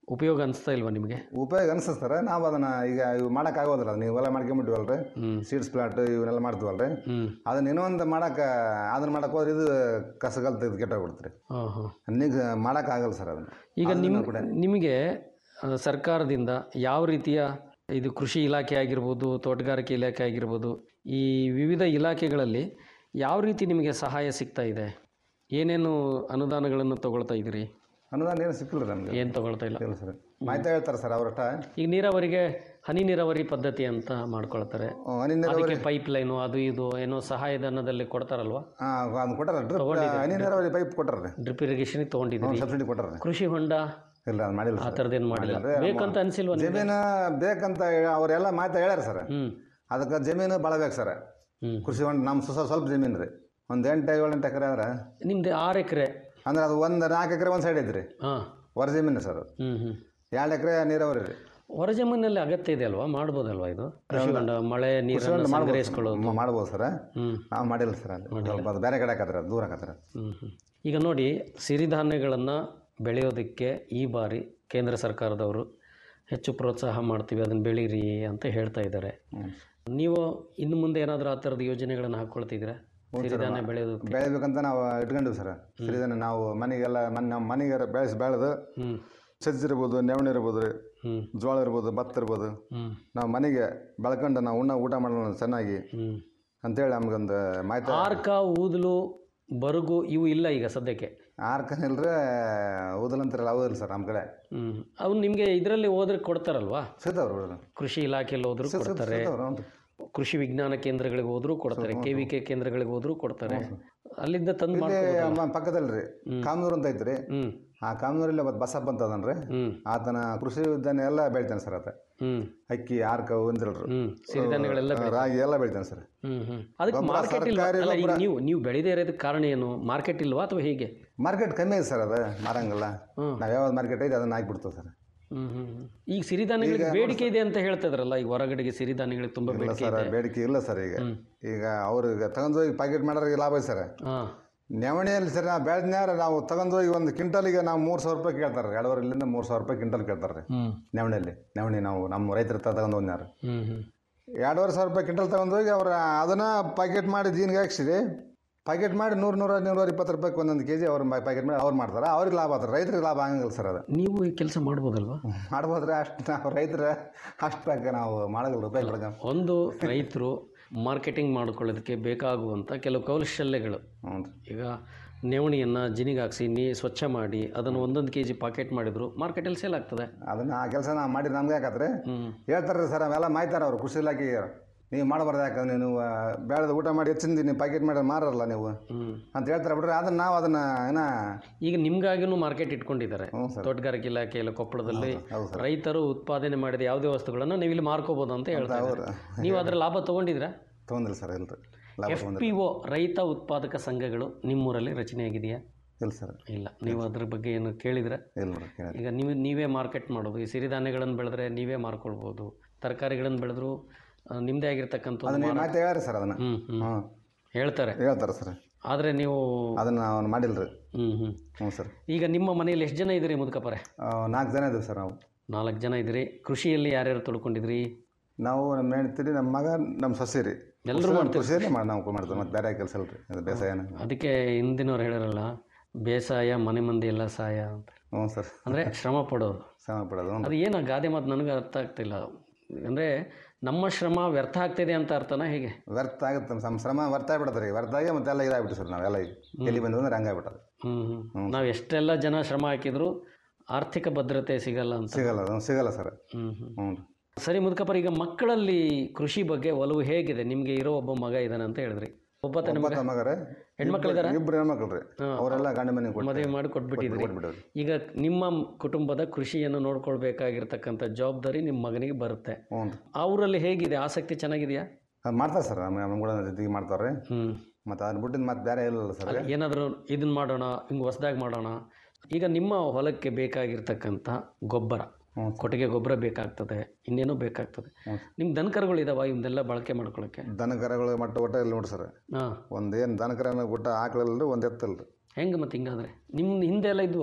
ಉಪಯೋಗ ಅನಿಸ್ತಾ ಇಲ್ವಾ ನಿಮಗೆ ಉಪಯೋಗ ಅನ್ಸುತ್ತೆ ನಾವು ಅದನ್ನ ಈಗ ಇವು ಮಾಡೋಕ್ಕಾಗೋದಿಲ್ಲ ನೀವೆಲ್ಲ ಮಾಡ್ಕೊಂಬಿಟ್ಟಿವಲ್ರಿ ಸೀಡ್ಸ್ ಪ್ಲಾಟ್ ಇವನ್ನೆಲ್ಲ ಮಾಡ್ತೀವಲ್ರಿ ಅದನ್ನ ಇನ್ನೊಂದು ಮಾಡಕ್ಕೆ ಅದನ್ನ ಮಾಡಕ್ಕೆ ಹೋದ್ರೆ ಇದು ಕಸಗಲ್ ತೆಗೆದು ಕೆಟ್ಟೋಗ್ಬಿಡ್ತೀರಿ ಹಾಂ ಹಾಂ ನೀಗ ಮಾಡೋಕ್ಕಾಗಲ್ಲ ಸರ್ ಅದನ್ನ ಈಗ ಅದನ್ನ ನಿಮ್ ಕೂಡ ನಿಮಗೆ ಆ, ಸರ್ಕಾರದಿಂದ ಯಾವ ರೀತಿಯ ಇದು ಕೃಷಿ ಇಲಾಖೆ ಆಗಿರ್ಬೋದು ತೋಟಗಾರಿಕೆ ಇಲಾಖೆ ಆಗಿರ್ಬೋದು ಈ ವಿವಿಧ ಇಲಾಖೆಗಳಲ್ಲಿ ಯಾವ ರೀತಿ ನಿಮಗೆ ಸಹಾಯ ಸಿಗ್ತಾ ಇದೆ ಏನೇನು ಅನುದಾನಗಳನ್ನು ತಗೊಳ್ತಾ ಇದ್ದೀರಿ ಅನುದಾನ ಏನು ಸಿಕ್ಕಿಲ್ಲ ನಮಗೆ ಏನು ತಗೊಳ್ತಾ ಇಲ್ಲ ಇಲ್ಲ ಸರ್ ಮಾಹಿತಿ ಹೇಳ್ತಾರೆ ಸರ್ ಅವ್ರಷ್ಟ ಈಗ ನೀರಾವರಿಗೆ ಹನಿ ನೀರಾವರಿ ಪದ್ಧತಿ ಅಂತ ಮಾಡ್ಕೊಳ್ತಾರೆ ಹನಿ ನೀರಾವರಿ ಅದಕ್ಕೆ ಪೈಪ್ ಲೈನು ಅದು ಇದು ಏನೋ ಸಹಾಯಧನದಲ್ಲಿ ಕೊಡ್ತಾರಲ್ವಾ ಹಾಂ ಅದು ಕೊಟ್ಟಾರ ಡ್ರಿಪ್ ಹನಿ ನೀರಾವರಿ ಪೈಪ್ ಕೊಟ್ಟಾರ್ರಿ ಡ್ರಿಪ್ ಇರಿಗೇಷನ್ ತೊಗೊಂಡಿದ್ದೀರಿ ಸಬ್ಸಿಡಿ ಕೊಟ್ಟಾರ್ರಿ ಕೃಷಿ ಹೊಂಡ ಇಲ್ಲ ಅದು ಮಾಡಿಲ್ಲ ಆ ಸರ್. ಥರದ್ದೇನು ಮಾಡಿಲ್ಲ ಮಾಡಿಲ್ರಿ. ಬೇಕಂತ ಅನಿಸಿಲ್ವ ಜಮೀನು ಬೇಕಂತ ಹೇಳಿ ಅವರೆಲ್ಲ ಮಾಹಿತಿ ಹೇಳ್ಯಾರ ಸರ್ ಅದಕ್ಕೆ ಜಮೀನು ಭಾಳ ಬೇಕು ಸರ್ ಕೃಷಿ ಹೊಂಡ ನಮ್ಮ ಸುಸ ಸ್ವಲ್ಪ ಜಮೀನು ರೀ ಒಂದು ಎಂಟು ಏಳು ಎಂಟು ಎಕರೆ ಅಂದ್ರೆ ನಿಮ್ದು ಆರು ಎಕರೆ ಅಂದ್ರೆ ಅದು ಒಂದು ನಾಲ್ಕು ಎಕರೆ ಒಂದು ಸೈಡ್ ಐತ್ರಿ ಹಾಂ ಹೊರ ಜಮೀನು ಸರ್ ಅದು ಹ್ಞೂ ಹ್ಞೂ ಎರಡು ಎಕರೆ ನೀರಾವರಿ ರೀ ಹೊರ ಜಮೀನಲ್ಲಿ ಅಗತ್ಯ ಇದೆ ಅಲ್ವಾ ಮಾಡ್ಬೋದಲ್ವಾ ಇದು ಕೃಷಿ ಹೊಂಡ ಮಳೆ ಕೃಷಿ ನೀರನ್ನು ಹೊಂಡ ಮಾಡ್ಬೋದು ಸಂಗ್ರಹಿಸ್ಕೊಳ್ಳೋದು ಸರ್. ಮಾಡ್ಬೋದು ಸರ್ ಹ್ಮ್. ನಾವು ಮಾಡಿಲ್ಲ ಸರ್ ಅಲ್ಲಿ ಸ್ವಲ್ಪ ಅದು ಬೇರೆ ಕಡೆ ಹಾಕತ್ರ ದೂರ ಹಾಕತ್ರ ಹ್ಮ್, ಹ್ಮ್. ಈಗ ನೋಡಿ ಸಿರಿಧಾನ್ಯಗಳನ್ನು ಬೆಳೆಯೋದಕ್ಕೆ ಈ ಬಾರಿ ಕೇಂದ್ರ ಸರ್ಕಾರದವರು ಹೆಚ್ಚು ಪ್ರೋತ್ಸಾಹ ಮಾಡ್ತೀವಿ ಅದನ್ನು ಬೆಳೀರಿ ಅಂತ ಹೇಳ್ತಾ ಇದ್ದಾರೆ ನೀವು ಇನ್ನು ಮುಂದೆ ಏನಾದರೂ ಆ ಥರದ ಯೋಜನೆಗಳನ್ನು ಹಾಕ್ಕೊಳ್ತಿದ್ದೀರಾ ಸಿರಿಧಾನ್ಯ ಬೆಳೆಯೋದಕ್ಕೆ ಬೆಳಿಬೇಕಂತ ನಾವು ಇಟ್ಕೊಂಡಿವಿ ಸರ್ ಸಿರಿಧಾನ್ಯ ನಾವು ಮನೆಗೆಲ್ಲ ಮನೆ ನಮ್ಮ ಮನೆಗೆ ಬೆಳೆಸಿ ಬೆಳೆದು ಸಜ್ಜಿ ಇರ್ಬೋದು ನೆವಣಿ ಇರ್ಬೋದು ರೀ ಜೋಳ ಇರ್ಬೋದು ಭತ್ತ ಇರ್ಬೋದು ಹ್ಮ್. ನಾವು ಮನೆಗೆ ಬೆಳ್ಕೊಂಡು ನಾವು ಉಣ್ಣ ಊಟ ಮಾಡೋಣ ಚೆನ್ನಾಗಿ ಅಂತೇಳಿ ನಮ್ಗೊಂದು ಮಾಹಿತಿ ಆರ್ಕ ಊದಲು ಬರುಗು ಇವು ಇಲ್ಲ ಈಗ ಸದ್ಯಕ್ಕೆ ಆರ್ಕನ್ ಇಲ್ರಿ ಊದಲಂತಾರಲ್ಲ ಅವು ಇಲ್ಲ ಸರ್ ನಮ್ಮ ಕಡೆ ಹ್ಞೂ ಅವು ನಿಮಗೆ ಇದರಲ್ಲಿ ಹೋದ್ರೆ ಕೊಡ್ತಾರಲ್ವಾ ಸಿಗ್ತಾವ್ರಿ ಕೃಷಿ ಇಲಾಖೆಯಲ್ಲಿ ಹೋದ್ರೂ ಸಿಗ್- ಸಿಗ್- ಕೊಡ್ತಾರೆ ಸಿಗ್ತಾವ್ರಿ, ಹ್ಞೂ. ಕೃಷಿ ವಿಜ್ಞಾನ ಕೇಂದ್ರಗಳಿಗೆ ಹೋದ್ರೂ ಕೊಡ್ತಾರೆ ಕೆ ವಿ ಕೆ ಕೇಂದ್ರಗಳಿಗೆ ಹೋದ್ರೂ ಕೊಡ್ತಾರೆ ಅಲ್ಲಿಂದ ತಂದು ಇಲ್ಲಿ ಮಾಡ್ಕೊಬೋದಲ್ಲ? ಮ- ಪಕ್ಕದಲ್ಲಿ ರೀ ಕಾಮನೂರು ಅಂತ ಐತ್ರಿ ಆ ಕಾಮನೂರಲ್ಲಿ ಮತ್ತೆ ಬಸಪ್ಪ ಅಂತ ಅದನ್ರಿ ಆತನ ಕೃಷಿ ಉದ್ಯಾನ ಎಲ್ಲ ಬೆಳಿತಾನೆ ಸರ್ ಆತ ಹ್ಮ್ ಅಕ್ಕಿ ಆರ್ಕ ಒಂದಿಲ್ರಿ ಸಿರಿಧಾನ್ಯಗಳೆಲ್ಲ ಬೆಳಿತಾನೆ. ರಾಗಿ ಎಲ್ಲ ಬೆಳಿತಾನೆ ಸರ್ ಹ್ಮ್ ಹ್ಮ್ ಅದಕ್ಕೆ ಗೊಬ್ಬರ, ಮಾರ್ಕೆಟ್ ಇಲ್ವಾ ಸರ್ಕಾರಿ ಅಲ್ಲ ಈಗ ಗೊಬ್ಬರ. ನೀವು ನೀವು ಬೆಳೆದೇ ಇರೋದಕ್ಕೆ ಕಾರಣ ಏನು ಮಾರ್ಕೆಟ್ ಇಲ್ವಾ ಅಥವಾ ಹೇಗೆ ಮಾರ್ಕೆಟ್ ಕಮ್ಮಿ ಐತೆ ಸರ್ ಅದು ಮಾರಂಗಿಲ್ಲ ನಾವು ಯಾವ್ದು ಮಾರ್ಕೆಟ್ ಐತೆ ಅದನ್ನ ಹಾಕ್ಬಿಡ್ತೇವೆ ಸರ್ ಹ್ಮ್ ಹ್ಮ್ ಹ್ಮ್. ಈಗ ಸಿರಿಧಾನ್ಯಗಳಿಗೆ ಈಗ ಬೇಡಿಕೆ ಇದೆ ಅಂತ ಹೇಳ್ತಾ ಇದ್ರಲ್ಲ ಈಗ ಹೊರಗಡೆಗೆ ಸಿರಿಧಾನ್ಯಗಳಿಗೆ ತುಂಬಾ ಇಲ್ಲ ಬೇಡಿಕೆ ಸರ್ ಇದೆ ಬೇಡಿಕೆ ಇಲ್ಲ ಸರ್ ಈಗ ಈಗ ಅವ್ರಿಗೆ ತಗೊಂಡೋಗಿ ಪ್ಯಾಕೆಟ್ ಮಾಡೋರಿಗೆ ಲಾಭ ಐತೆ ಸರ್ ಹಾಂ ನೆವಣಿಯಲ್ಲಿ ಸರ್ ನಾವು ಬೆಳೆದ್ನ್ಯಾರ ನಾವು ತಗೊಂಡೋಗಿ ಒಂದು ಕ್ವಿಂಟಲಿಗೆ ನಾವು ಮೂರು ಸಾವಿರ ರೂಪಾಯಿ ಕೇಳ್ತಾರೆ ಎರಡೂವರೆ ಇಲ್ಲಿಂದ ಮೂರು ಸಾವಿರ ರೂಪಾಯಿ ಕ್ವಿಂಟಲ್ ಕೇಳ್ತಾರೆ ರೀ ಹ್ಮ್ ನೆವಣಿಯಲ್ಲಿ ನೆವಣಿ ನಾವು ನಮ್ಮ ರೈತರ ಹತ್ರ ತಗೊಂಡು ಹೋದ್ನ್ಯಾರ ಹ್ಮ್ ಹ್ಮ್ ಎರಡೂವರೆ ಸಾವಿರ ರೂಪಾಯಿ ಕ್ವಿಂಟಲ್ ತಗೊಂಡೋಗಿ ಅವ್ರು ಅದನ್ನ ಪ್ಯಾಕೆಟ್ ಮಾಡಿ ಜೀನ್ಗೆ ಹಾಕ್ಸಿರಿ ಪ್ಯಾಕೆಟ್ ಮಾಡಿ ನೂರು ನೂರ ನೂರ ಇಪ್ಪತ್ತು ರೂಪಾಯಿ ಒಂದೊಂದು ಕೆ ಜಿ ಅವ್ರು ಪ್ಯಾಕೆಟ್ ಮಾಡಿ ಅವ್ರು ಮಾಡ್ತಾರೆ ಅವ್ರಿಗೆ ಲಾಭ ಆಗ್ತಾರೆ ರೈತರಿಗೆ ಲಾಭ ಆಗಂಗಿಲ್ಲ ಸರ್ ಅದು ನೀವು ಈ ಕೆಲಸ ಮಾಡ್ಬೋದಲ್ವಾ ಮಾಡ್ಬೋದ್ರೆ ಅಷ್ಟು ನಾವು ರೈತರ ಅಷ್ಟು ಪ್ಯಾಕ್ ನಾವು ಮಾಡೋದಿಲ್ಲ ರೂಪಾಯಿ ಕೊಡೋಕೆ ಒಂದು ರೈತರು ಮಾರ್ಕೆಟಿಂಗ್ ಮಾಡ್ಕೊಳ್ಳೋದಕ್ಕೆ ಬೇಕಾಗುವಂಥ ಕೆಲವು ಕೌಶಲ್ಯಗಳು ಈಗ ನೆವಣಿಯನ್ನು ಜಿನಿಗೆ ಹಾಕ್ಸಿ ನೀ ಸ್ವಚ್ಛ ಮಾಡಿ ಅದನ್ನು ಒಂದೊಂದು ಕೆ ಜಿ ಪಾಕೆಟ್ ಮಾಡಿದ್ರು ಮಾರ್ಕೆಟಲ್ಲಿ ಸೇಲ್ ಆಗ್ತದೆ ಅದನ್ನ ಆ ಕೆಲಸ ನಾವು ಮಾಡಿ ನಮ್ಗೆ ಯಾಕತ್ರೆ ಹೇಳ್ತಾರೆ ಸರ್ ಅವೆಲ್ಲ ಮಾಯ್ತಾರೆ ಅವರು ಕೃಷಿ ಇಲಾಖೆಗೆ ನೀವು ಮಾಡಬಾರ್ದು ಯಾಕಂದ್ರೆ ನೀವು ಬೆಳೆದ ಊಟ ಮಾಡಿ ಹೆಚ್ಚಿಂದ ನೀವು ಪ್ಯಾಕೆಟ್ ಮಾಡಿ ಮಾರಲ್ಲ ನೀವು ಅಂತ ಹೇಳ್ತಾರೆ ಬಿಡ್ರಿ ಅದನ್ನ ನಾವು ಅದನ್ನ ಏನ ಈಗ ನಿಮ್ಗಾಗಿನೂ ಮಾರ್ಕೆಟ್ ಇಟ್ಕೊಂಡಿದ್ದಾರೆ ತೋಟಗಾರಿಕೆ ಇಲಾಖೆಯಲ್ಲಿ ಕೊಪ್ಪಳದಲ್ಲಿ ರೈತರು ಉತ್ಪಾದನೆ ಮಾಡಿದ ಯಾವುದೇ ವಸ್ತುಗಳನ್ನು ನೀವು ಇಲ್ಲಿ ಮಾರ್ಕೋಬೋದು ಅಂತ ಹೇಳ್ತಾ ಇದ್ದಾರೆ. ನೀವು ಅದರ ಲಾಭ ತಗೊಂಡಿದ್ದೀರಾ ತೊಗೊಂದಿಲ್ಲ ಸರ್ ಇಲ್ರಿ ಲಾಭ ಎಫ್ ತೊಗೊಂದಿಲ್ಲ ಪಿ ಒ ರೈತ ಉತ್ಪಾದಕ ಸಂಘಗಳು ನಿಮ್ಮೂರಲ್ಲಿ ರಚನೆಯಾಗಿದೆಯಾ ಇಲ್ಲ ಸರ್ ಇಲ್ಲ ನೀವು ಅದ್ರ ಬಗ್ಗೆ ಏನು ಕೇಳಿದ್ರೆ ಇಲ್ಲ ನೋಡ್ರಿ ಕೇಳಿ ಈಗ ನೀವು ನೀವೇ ಮಾರ್ಕೆಟ್ ಮಾಡೋದು ಈ ಸಿರಿಧಾನ್ಯಗಳನ್ನು ಬೆಳೆದ್ರೆ ನೀವೇ ಮಾರ್ಕೊಳ್ಬೋದು ತರಕಾರಿಗಳನ್ನು ಬೆಳೆದ್ರು ಆ, ನಿಮ್ಮದೇ ಆಗಿರ್ತಕ್ಕಂಥ ಒಂದು ಅದನ್ನ ಮಾರಾಟ- ಮಾತು ಹೇಳ್ರಿ ಸರ್ ಅದನ್ನ ಹ್ಮ್, ಹ್ಮ್. ಹ್ಞೂ ಹೇಳ್ತಾರೆ ಹೇಳ್ತಾರೆ ಸರ್ ಆದರೆ ನೀವು ಅದನ್ನ ಅವ್ನು ಮಾಡಿಲ್ರಿ ಹ್ಞೂ ಹ್ಞೂ ಹ್ಞೂ ಸರ್ ಈಗ ನಿಮ್ಮ ಮನೆಯಲ್ಲಿ ಎಷ್ಟು ಜನ ಇದ್ದೀರಿ ಮುದುಕಪ್ಪರೆ ನಾಲ್ಕು ಜನ ಇದ್ದೀವಿ ಸರ್ ನಾವು ನಾಲ್ಕು ಜನ ಇದ್ದೀರಿ ಕೃಷಿಯಲ್ಲಿ ಯಾರ್ಯಾರು ತೊಳ್ಕೊಂಡಿದ್ರಿ ನಾವು ನಮ್ಮ ಹೆಣ್ತೀರಿ ನಮ್ಮ ಮಗ ನಮ್ಮ ಸೊಸೆ ರೀ ಎಲ್ರೂ ಮಾಡ್ತೀವಿ. ಕೃಷಿಯಲ್ಲೇ ಮಾಡಿ ನಾವು ಮಾಡ್ತೀವಿ ಮತ್ತೆ ಬೇರೆ ಕೆಲಸ ಇಲ್ಲ ರೀ ಅದು ಬೇಸಾಯನ ಅದಕ್ಕೆ ಹಿಂದಿನವ್ರು ಹೇಳಿರಲ್ಲ ಬೇಸಾಯ ಮನೆ ಮಂದಿ ಎಲ್ಲ ಸಹಾಯ ಅಂತ ಹ್ಞೂ ಸರ್ ಅಂದರೆ ಶ್ರಮ ಪಡೋದು ಶ್ರಮ ಪಡೋದು ಹ್ಞೂ ಅದು ಏನು ಆ ಗಾದೆ ಮಾತು ನನಗೆ ಅರ್ಥ ಆಗ್ತಿಲ್ಲ ಅಂದರೆ ನಮ್ಮ ಶ್ರಮ ವ್ಯರ್ಥ ಆಗ್ತಿದೆ ಅಂತ ಅರ್ಥನಾ ಹೇಗೆ ವ್ಯರ್ಥ ಆಗುತ್ತೆ ನಮ್ಮ ಶ್ರಮ ವ್ಯರ್ಥ ಆಗ್ಬಿಡುತ್ತೆ ರೀ ವ್ಯರ್ಥ ಆಗಿ ಮತ್ತೆ ಎಲ್ಲ ಇದಾಗ್ಬಿಟ್ಟು ಸರ್ ನಾವೆಲ್ಲ ಈಗ ಎಲ್ಲಿ ಬಂದು ಅಂದ್ರೆ ಹಂಗಾಗ್ಬಿಟ್ಟದು ಹ್ಞೂ ಹ್ಞೂ ನಾವು ಎಷ್ಟೆಲ್ಲ ಜನ ಶ್ರಮ ಹಾಕಿದ್ರು ಆರ್ಥಿಕ ಭದ್ರತೆ ಸಿಗಲ್ಲ ಅಂತ ಸಿಗಲ್ಲ ಅದು ಸಿಗಲ್ಲ ಸರ್ ಹ್ಞೂ ಹ್ಞೂ ಹ್ಞೂ ಸರಿ ಮುದುಕಪ್ಪರ ಈಗ ಮಕ್ಕಳಲ್ಲಿ ಕೃಷಿ ಬಗ್ಗೆ ಒಲವು ಹೇಗಿದೆ ನಿಮಗೆ ಇರೋ ಒಬ್ಬ ಮಗ ಇದ್ದಾನೆ ಅಂತ ಹೇಳಿದ್ರಿ ಒಬ್ಬ ತಾನೆ ಮಗ ಒಬ್ಬ ಮಗ ರೀ ಹೆಣ್ಮಕ್ಳಿದಾರಾ? ಇಬ್ಬರು ಹೆಣ್ಮಕ್ಳು ರೀ ಅವರೆಲ್ಲ ಗಂಡ ಮನೆಗೆ ಕೊಟ್ಟು ಮದುವೆ ಮಾಡಿ ಕೊಟ್ಬಿಟ್ಟಿದ್ರಿ ಕೊಟ್ಬಿಟ್ಟವ್ರಿ ಈಗ ನಿಮ್ಮ ಕುಟುಂಬದ ಕೃಷಿಯನ್ನು ನೋಡ್ಕೊಳ್ಬೇಕಾಗಿರ್ತಕ್ಕಂಥ ಜವಾಬ್ದಾರಿ ನಿಮ್ಮ ಮಗನಿಗೆ ಬರುತ್ತೆ ಹ್ಞೂ ಆ ಊರಲ್ಲಿ ಹೇಗಿದೆ ಆಸಕ್ತಿ ಚೆನ್ನಾಗಿದೆಯಾ ಅದು ಮಾಡ್ತಾರೆ ಸರ್ ನಮ್ಮ ನಮ್ಮ ಕೂಡ ಜೊತೆಗೆ ಮಾಡ್ತಾರೆ ಹ್ಞೂ ಮತ್ತು ಅದ್ರ ಬಿಟ್ಟಿದ್ದು ಮತ್ತೆ ಬೇರೆ ಇಲ್ಲ ಸರ್ ಏನಾದರೂ ಇದನ್ನ ಮಾಡೋಣ ಹಿಂಗೆ ಹೊಸ್ದಾಗಿ ಮಾಡೋಣ ಈಗ ನಿಮ್ಮ ಹೊಲಕ್ಕೆ ಬೇಕಾಗಿರ್ತಕ್ಕಂಥ ಗೊಬ್ಬರ ಕೊಟ್ಟಿಗೆ ಗೊಬ್ಬರ ಬೇಕಾಗ್ತದೆ ಇನ್ನೇನೋ ಬೇಕಾಗ್ತದೆ ನಿಮ್ಮ ದನಕರುಗಳು ಇದಾವ ಇವನ್ನೆಲ್ಲ ಬಳಕೆ ಮಾಡ್ಕೊಳ್ಳೋಕ್ಕೆ ದನ ಕರಗಳು ಮಟ್ಟ ಒಟ್ಟ ಇಲ್ಲ ನೋಡಿ ಸರ್ ಹಾಂ ಒಂದು ಏನು ದನ ಕರನ ಗುಟ್ಟ ಆಕಳಲ್ಲ ಒಂದು ಎತ್ತಲ್ಲ ರೀ ಹೆಂಗೆ ಮತ್ತೆ ಹಿಂಗಾದ್ರೆ ನಿಮ್ಮ ಹಿಂದೆ ಎಲ್ಲ ಇದ್ವಾ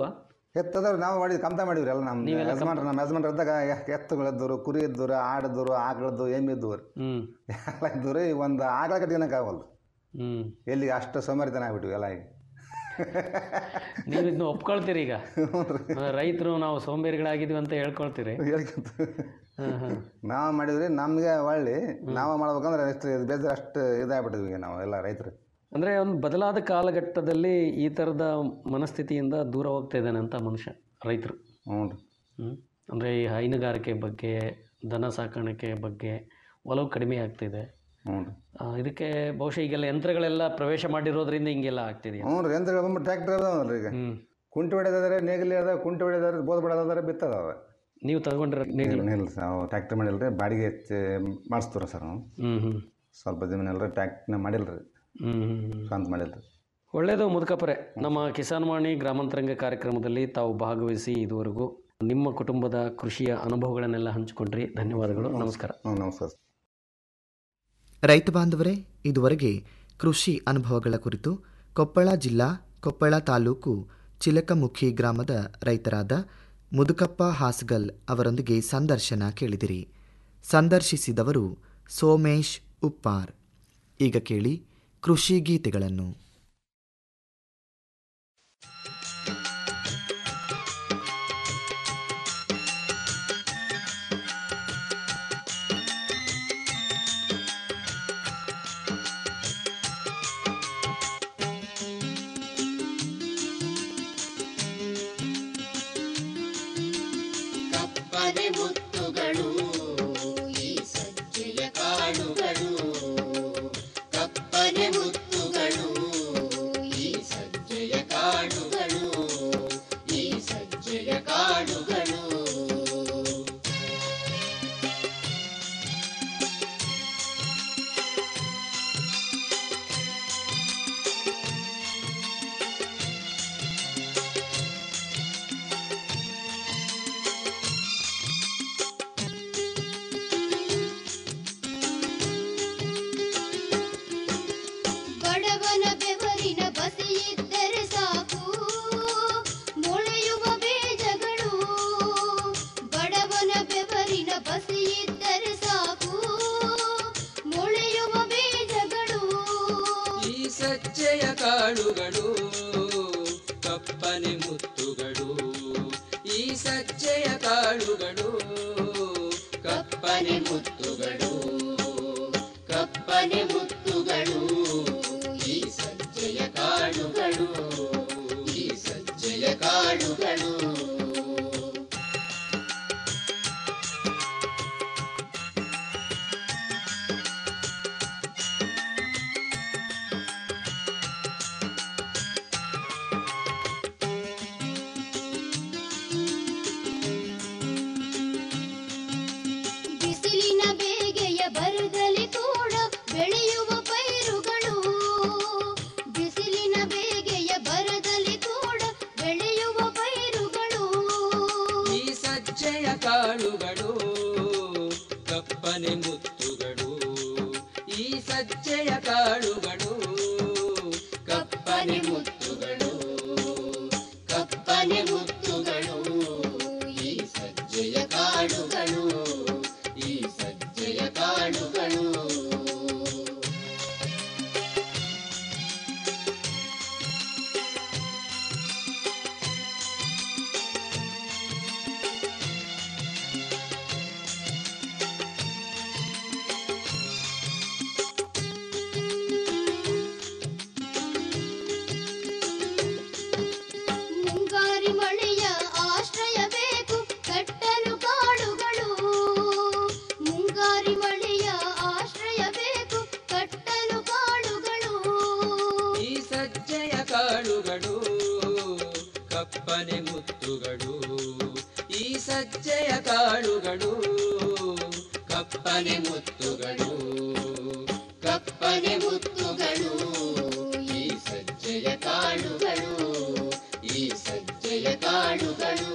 ಎತ್ತದವ್ರು ನಾವು ಮಾಡಿದ್ವಿ ಕಮ್ತ ಮಾಡಿದ್ರಿ ಎಲ್ಲ ನಮ್ಮ ನೀವೆಲ್ಲ ಕಮ್ತ- ಯಜಮಾನ್ರು ನಮ್ಮ ಯಜಮಾನ್ರು ಇದ್ದಾಗ ಎ- ಎತ್ತುಗಳಿದ್ದವರು ಕುರಿ ಇದ್ದವರು ಆಡಿದ್ದವರು ಆಕಳದ್ದು ಎಮ್ಮೆ ಇದ್ದವ್ರು ಹ್ಞೂ ಎಲ್ಲ ಇದ್ದವ್ರು ಈ ಒಂದು ಆಕಳ ಕಟ್ಕೊಳಕ್ಕಾಗಲ್ಲ ಹ್ಞೂ ಎಲ್ಲಿ ಅಷ್ಟು ಸೋಮಾರಿತನ ಆಗ್ಬಿಟ್ವಿ ಎಲ್ಲ ಈಗ ನೀವು ಇದನ್ನ ಒಪ್ಕೊಳ್ತೀರಿ ಈಗ ರೈತರು ನಾವು ಸೋಂಬೇರಿಗಳಾಗಿದ್ವಿ ಅಂತ ಹೇಳ್ಕೊಳ್ತೀರಿ ಹೇಳ್ಕೊಂತ ಹಾಂ ಹಾಂ ನಾವು ಮಾಡಿದ್ರಿ ನಮಗೆ ಒಳ್ಳೆ ನಾವು ಮಾಡ್ಬೇಕಂದ್ರೆ ಎಷ್ಟು ಬೇಜಾರು ಅಷ್ಟು ಇದಾಗ್ಬಿಟ್ಟಿದ್ವಿ ಈಗ ನಾವು ಎಲ್ಲ ರೈತರು ಅಂದರೆ ಒಂದು ಬದಲಾದ ಕಾಲಘಟ್ಟದಲ್ಲಿ ಈ ಥರದ ಮನಸ್ಥಿತಿಯಿಂದ ದೂರ ಹೋಗ್ತಾ ಇದ್ದಾನೆ ಅಂತ ಮನುಷ್ಯ ರೈತರು ಹ್ಞೂ ಹ್ಞೂ ಅಂದರೆ ಈ ಹೈನುಗಾರಿಕೆ ಬಗ್ಗೆ ದನ ಸಾಕಾಣಿಕೆ ಬಗ್ಗೆ ಒಲವು ಕಡಿಮೆ ಆಗ್ತಿದೆ ಹ್ಞೂ ಆ, ಇದಕ್ಕೆ ಬಹುಶಃ ಈಗೆಲ್ಲ ಯಂತ್ರಗಳೆಲ್ಲ ಪ್ರವೇಶ ಮಾಡಿರೋದ್ರಿಂದ ಹಿಂಗೆಲ್ಲ ಆಗ್ತಿದೆಯಾ ಹ್ಞೂ ರೀ ಯಂತ್ರಗಳು ಬಂದು ಟ್ರ್ಯಾಕ್ಟರ್ ಅದಾವಲ್ಲ ಈಗ ಕುಂಟೆ ಹೊಡೆದಾದ್ರೆ ನೇಗಿಲಿ ಅದ ಕುಂಟೆ ಹೊಡೆದಾದ್ರೆ ಬೋದ್ ಬಿಡೋದಾದ್ರೆ ಬಿತ್ತದಾವ ನೀವು ತಗೊಂಡಿರೋ ನೇಗಿಲು ಇಲ್ಲ ಸರ್ ನಾವು ಟ್ರ್ಯಾಕ್ಟರ್ ಮಾಡಿಲ್ಲ ರೀ ಬಾಡಿಗೆ ಹೆಚ್ಚಿ ಮಾಡಿಸ್ತೀರ ಸರ್ ನಾವು ಹ್ಞೂ ಹ್ಞೂ ಸ್ವಲ್ಪ ಜಮೀನೆಲ್ಲ ಟ್ರ್ಯಾಕ್ಟ್ನ ಮಾಡಿಲ್ಲ ರೀ ಹ್ಞೂ ಹ್ಞೂ ಸ್ವಂತ ಮಾಡಿಲ್ಲ ರೀ ಒಳ್ಳೆಯದು ಮುದುಕಪ್ಪರೆ ನಮ್ಮ ಕಿಸಾನ್ವಾಣಿ ಗ್ರಾಮಾಂತರಂಗ ಕಾರ್ಯಕ್ರಮದಲ್ಲಿ ತಾವು ಭಾಗವಹಿಸಿ ಇದುವರೆಗೂ ನಿಮ್ಮ ಕುಟುಂಬದ ಕೃಷಿಯ ಅನುಭವಗಳನ್ನೆಲ್ಲ ಹಂಚಿಕೊಂಡ್ರಿ ಧನ್ಯವಾದಗಳು ನಮಸ್ಕಾರ ಹ್ಞೂ ನಮಸ್ಕಾರ ರೈತ ಬಾಂಧವರೇ ಇದುವರೆಗೆ ಕೃಷಿ ಅನುಭವಗಳ ಕುರಿತು ಕೊಪ್ಪಳ ಜಿಲ್ಲಾ ಕೊಪ್ಪಳ ತಾಲೂಕು ಚಿಲಕಮುಖಿ ಗ್ರಾಮದ ರೈತರಾದ ಮುದುಕಪ್ಪ ಹಾಸ್ಗಲ್ ಅವರೊಂದಿಗೆ ಸಂದರ್ಶನ ಕೇಳಿದಿರಿ ಸಂದರ್ಶಿಸಿದವರು ಸೋಮೇಶ್ ಉಪ್ಪಾರ್ ಈಗ ಕೇಳಿ ಕೃಷಿ ಗೀತೆಗಳನ್ನು ಕಪ್ಪನೆ ಮುತ್ತುಗಳು ಈ ಸಜ್ಜೆಯ ಕಾಳುಗಳು ಕಪ್ಪನೆ ಮುತ್ತುಗಳು ಈ ಸಜ್ಜೆಯ ಕಾಳುಗಳು ಈ ಸಜ್ಜೆಯ ಕಾಳುಗಳು ಬಡವನ ಬೆವರಿನ ಬಸಿಯಿದ್ದರೆ ಸಾಕು ಮೊಳೆಯುವ ಬೀಜಗಳು ಬಡವನ ಬೆವರಿನ ಬಸಿಯಿದ್ದರೆ ಸಾಕು ಮೊಳೆಯುವ ಬೀಜಗಳು ಈ ಸಜ್ಜೆಯ ಕಾಳುಗಳು ಕಪ್ಪನೆ ಮುತ್ತುಗಳು ಈ ಸಜ್ಜೆಯ ಕಾಳುಗಳು ಕಪ್ಪನೆ ಮುತ್ತುಗಳು ಕಪ್ಪನೆ ಮುತ್ತುಗಳು ಈ ಸಜ್ಜೆಯ ಕಾಳುಗಳು ಈ ಸಜ್ಜೆಯ ಕಾಳುಗಳು ಬಿಸಿಲಿನ ಬೇಗೆಯ ಬರದಲ್ಲಿ ಕೂಡ ಬೆಳೆಯುವ ಪೈರುಗಳು ಬಿಸಿಲಿನ ಬೇಗೆಯ ಬರದಲ್ಲಿ ಕೂಡ ಬೆಳೆಯುವ ಪೈರುಗಳು ಈ ಸಜ್ಜೆಯ ಕಾಳುಗಳು ಕಪ್ಪನೆ ಮುತ್ತುಗಳು ಈ ಸಜ್ಜೆಯ ಕಾಳುಗಳು ಕಪ್ಪನೆ ಮುತ್ತುಗಳು ಕಪ್ಪನೆ ಮುತ್ತುಗಳು ಈ ಸಜ್ಜೆಯ ಕಾಳುಗಳು ಈ ಸಜ್ಜೆಯ ಕಾಳುಗಳು ಮುಂಗಾರಿ ಮಳೆಯ ಆಶ್ರಯ ಬೇಕು ಕಟ್ಟಲು ಕಾಡುಗಳು ಮುಂಗಾರಿ ಮಳೆಯ ಆಶ್ರಯ ಬೇಕು ಕಟ್ಟಲು ಕಾಡುಗಳು ಈ ಸಜ್ಜೆಯ ಕಾಳುಗಳು ಕಪ್ಪನೆ ಮುತ್ತುಗಳು ಈ ಸಜ್ಜೆಯ ಕಾಳುಗಳು ಕಪ್ಪನೆ ಮುತ್ತುಗಳು ಕಪ್ಪನೆ ಮುತ್ತುಗಳು ಈ ಸಜ್ಜೆಯ ಕಾಳುಗಳು ಈ ಸಜ್ಜೆಯ ಕಾಳುಗಳು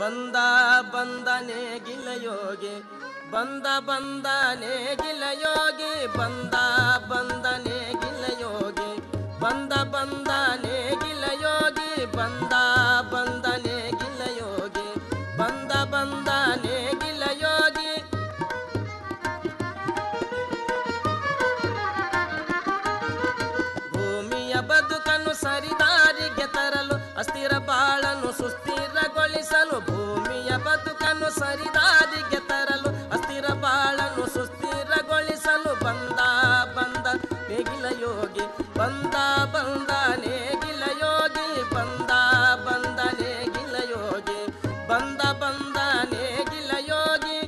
ಬಂದ ಬಂದನೆ ಗಿಲಯೋಗಿ ಬಂದ ಬಂದನೆ ಗಿಲಯೋಗಿ ಬಂದ ಬಂದನೆ ಗಿಲಯೋಗಿ ಬಂದ ಬಂದನೆ ಗಿಲಯೋಗಿ ಬಂದ ಬಂದನೆ ಗಿಲಯೋಗಿ ಬಂದ ಬಂದನೆ ಗಿಲಯೋಗಿ ಭೂಮಿಯ ಬದುಕನ್ನು ಸರಿದಾರಿಗೆ ತರಲು ಅಸ್ಥಿರ ಬಾಳನ್ನು ಸುಸ್ಥಿರಗೊಳಿಸಲು ಭೂಮಿಯ ಬದುಕನ್ನು ಸರಿದಾರಿಗೆ ತರಲು ಅಸ್ಥಿರ ಬಾಳನ್ನು ಸುಸ್ಥಿರಗೊಳಿಸಲು ಬಂದ ಬಂದ ನೇಗಿಲ ಯೋಗಿ ಬಂದ ಬಂದ ನೇಗಿಲ ಯೋಗಿ ಬಂದ ಬಂದ ನೇಗಿಲ ಯೋಗಿ ಬಂದ ಬಂದ ನೇಗಿಲ ಯೋಗಿ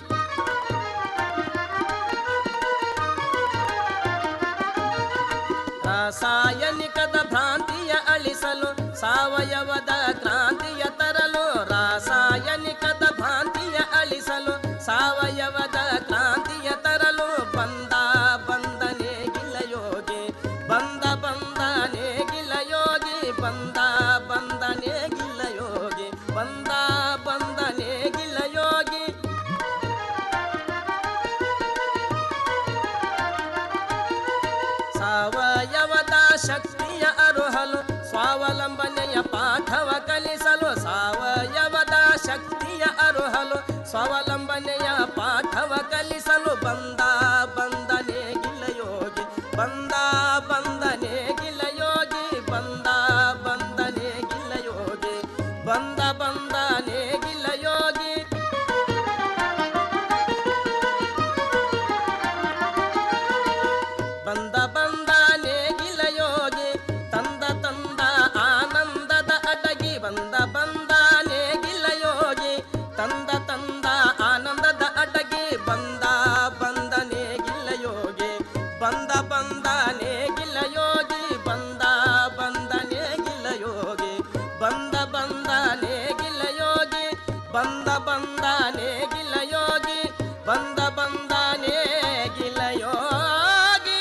ರಾಸಾಯನಿಕದ ಭ್ರಾಂತಿಯ ಅಳಿಸಲು ಸಾವಯವದ ಕ್ರಾಂತಿಯ ತರಲು ರಾಸಾಯನಿಕದ ಭ್ರಾಂತಿಯ ಅಳಿಸಲು ಸಾವಯವದ ಕ್ರಾಂತಿಯ ತರಲು ಬಂದ ಬಂದನೆ ಗಿಲಯೋಗಿ ಬಂದ ಬಂದನೆ ಗಿಲಯೋಗಿ ಬಂದ ಬಂದನೆ ಗಿಲಯೋಗಿ ಬಂದ ಬಂದನೆ ಗಿಲಯೋಗಿ ಸಾವಯವದ ಶಕ್ತಿಯ ಅರುಹಲು ಸ್ವಾವಲಂಬನೆಯ ಪಾಠವ ಕಲಿಸಲು ಸಾವಯವದ ಶಕ್ತಿಯ ಅರುಹಲು ಸ್ವಾವಲಂಬನೆಯ ಪಾಠವ ಕಲಿಸಲು ಬಂದ ಬಂದನೆ ಗಿಲಯೋಗಿ ಬಂದ ಬಂದನೆ ಗಿಲಯೋಗಿ ಬಂದ ಬಂದನೆ ಗಿಲಯೋಗಿ ಬಂದ ಬಂದನೆ ಗಿಲಯೋಗಿ ಬಂದ ಬಂದ ನೇಗಿಲ ಯೋಗಿ ತಂದ ತಂದ ಆನಂದದ ಅಡಗಿ ಬಂದ ಬಂದ ನೇಗಿಲ ಯೋಗಿ ತಂದ ತಂದ ಆನಂದದ ಅಡಗಿ ಬಂದ ಬಂದ ನೇಗಿಲ ಯೋಗಿ ಬಂದ ಬಂದ ನೇಗಿಲ ಯೋಗಿ ಬಂದ ಬಂದ ನೇಗಿಲ ಯೋಗಿ ಬಂದ ಬಂದ ನೇಗಿಲ ಯೋಗಿ ಬಂದ ಬಂದ ನೇಗಿಲ ಯೋಗಿ ಬಂದ ಬಂದ ನೇಗಿಲ ಯೋಗಿ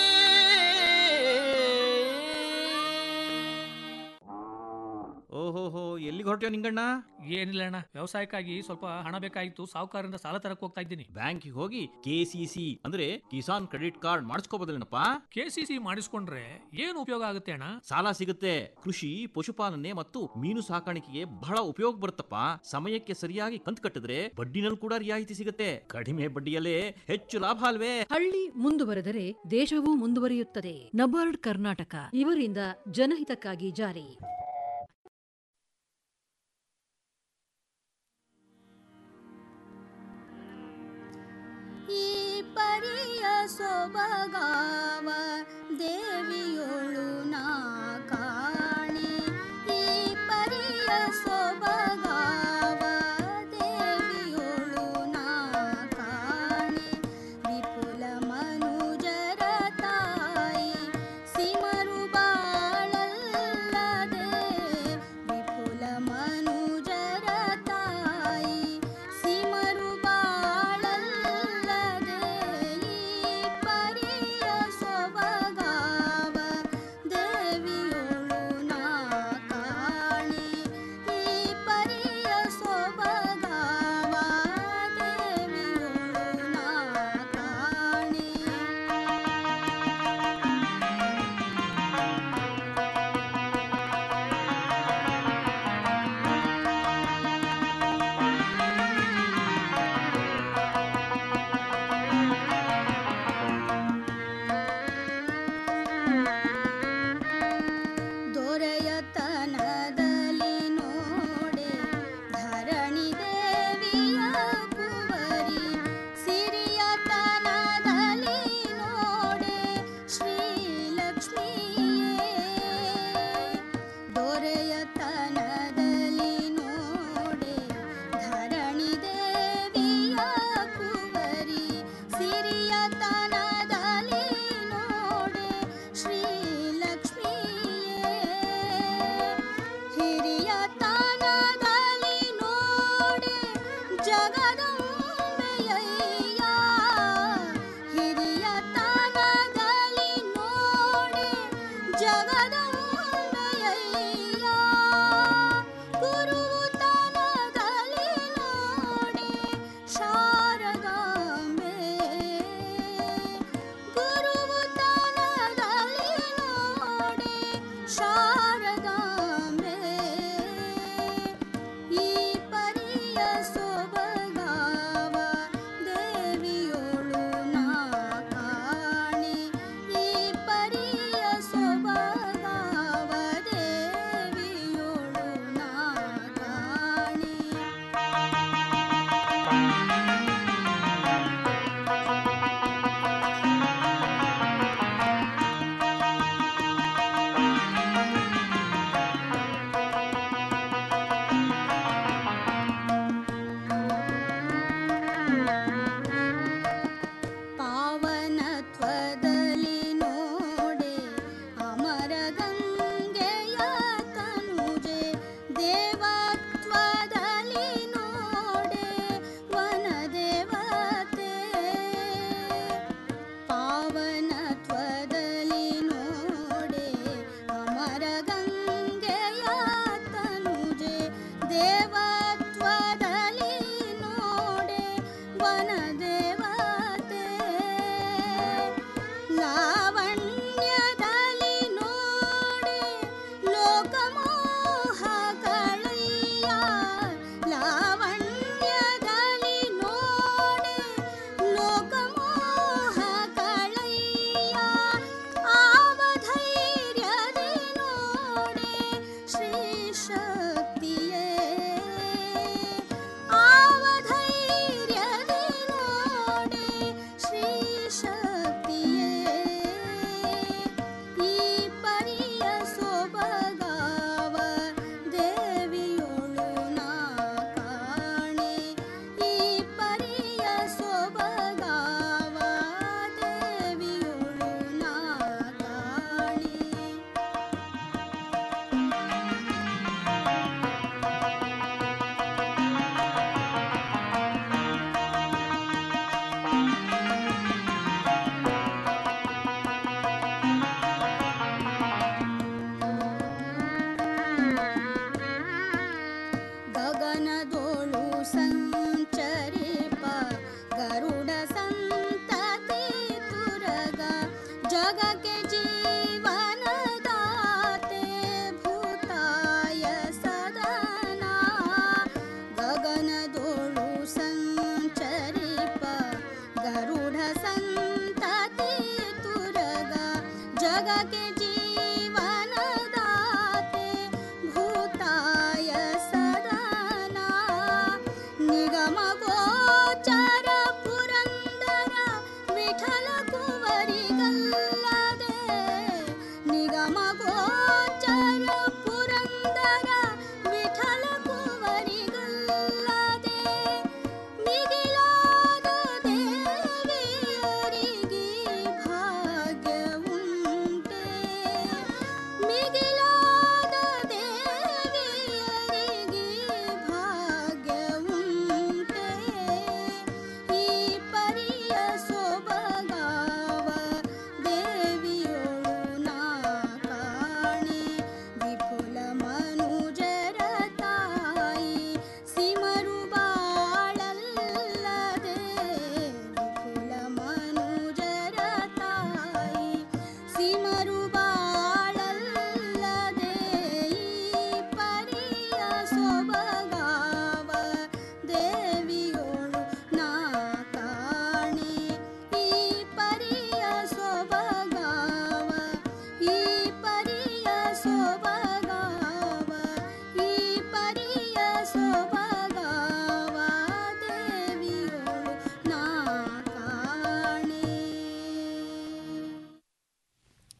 ಓಹೋಹೋ ಎಲ್ಲಿಗೆ ಹೊರಟ್ಯೋ ನಿಂಗಣ್ಣ ಏನಿಲ್ಲ ಅಣ್ಣ ವ್ಯವಸಾಯಕ್ಕಾಗಿ ಸ್ವಲ್ಪ ಹಣ ಬೇಕಾಗಿತ್ತು ಸಾಹುಕಾರರಿಂದ ಸಾಲ ತರಕ್ ಹೋಗ್ತಾ ಇದ್ದೀನಿ ಬ್ಯಾಂಕಿಗೆ ಹೋಗಿ ಕೆ ಸಿ ಸಿ ಅಂದ್ರೆ ಕಿಸಾನ್ ಕ್ರೆಡಿಟ್ ಕಾರ್ಡ್ ಮಾಡಿಸ್ಕೋಬೋದಲ್ಲೇನಪ್ಪ ಕೆ ಸಿ ಸಿ ಮಾಡಿಸ್ಕೊಂಡ್ರೆ ಏನು ಉಪಯೋಗ ಆಗುತ್ತೆ ಅಣ್ಣ ಸಾಲ ಸಿಗುತ್ತೆ ಕೃಷಿ ಪಶುಪಾಲನೆ ಮತ್ತು ಮೀನು ಸಾಕಾಣಿಕೆಗೆ ಬಹಳ ಉಪಯೋಗ ಬರುತ್ತಪ್ಪ ಸಮಯಕ್ಕೆ ಸರಿಯಾಗಿ ಕಂತು ಕಟ್ಟಿದ್ರೆ ಬಡ್ಡಿನಲ್ಲಿ ಕೂಡ ರಿಯಾಯಿತಿ ಸಿಗುತ್ತೆ ಕಡಿಮೆ ಬಡ್ಡಿಯಲ್ಲೇ ಹೆಚ್ಚು ಲಾಭ ಅಲ್ವೇ ಹಳ್ಳಿ ಮುಂದುವರೆದರೆ ದೇಶವೂ ಮುಂದುವರಿಯುತ್ತದೆ ನಬಾರ್ಡ್ ಕರ್ನಾಟಕ ಇವರಿಂದ ಜನಹಿತಕ್ಕಾಗಿ ಜಾರಿ ಈ ಪರಿಯ ಸೊಬಗಾವ ದೇವಿಯೊಳು ನಾ ಕಾಣೆ ಈ ಪರಿಯ ಸೊಬಗಾವ ದೇವಿಯೊಳು ನಾ ಕಾಣೆ ವಿಪುಲ ಮನುಜರ ತಾಯಿ ಸಿಮರು ಬಾಳಲ್ಲದೆ ವಿಪುಲ ಮನುಜರ ತಾಯಿ ಸಿಮರು ಬಾಳಲ್ಲದೆ ಈ ಪರಿಯ ಸೊಬಗಾವ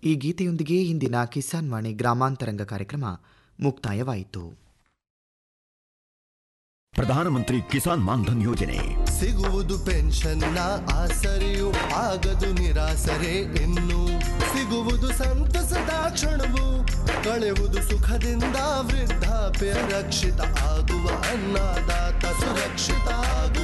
ಈ ಗೀತೆಯೊಂದಿಗೆ ಇಂದಿನ ಕಿಸಾನ್ ವಾಣಿ ಗ್ರಾಮಾಂತರಂಗ ಕಾರ್ಯಕ್ರಮ ಮುಕ್ತಾಯವಾಯಿತು ಪ್ರಧಾನಮಂತ್ರಿ ಕಿಸಾನ್ ಮಾನ್ಧನ್ ಯೋಜನೆ ಸಿಗುವುದು ಪೆನ್ಷನ್ನ ಆಸರೆಯು ಆಗದು ನಿರಾಸರೆ ಇನ್ನು ಸಿಗುವುದು ಸಂತಸದ ಕ್ಷಣವು ಕಳೆವುದು ಸುಖದಿಂದ ವೃದ್ಧಾಪ್ಯ ರಕ್ಷಿತ ಆಗುವ ಅನ್ನದಾತ ಸುರಕ್ಷಿತ ಆಗುವ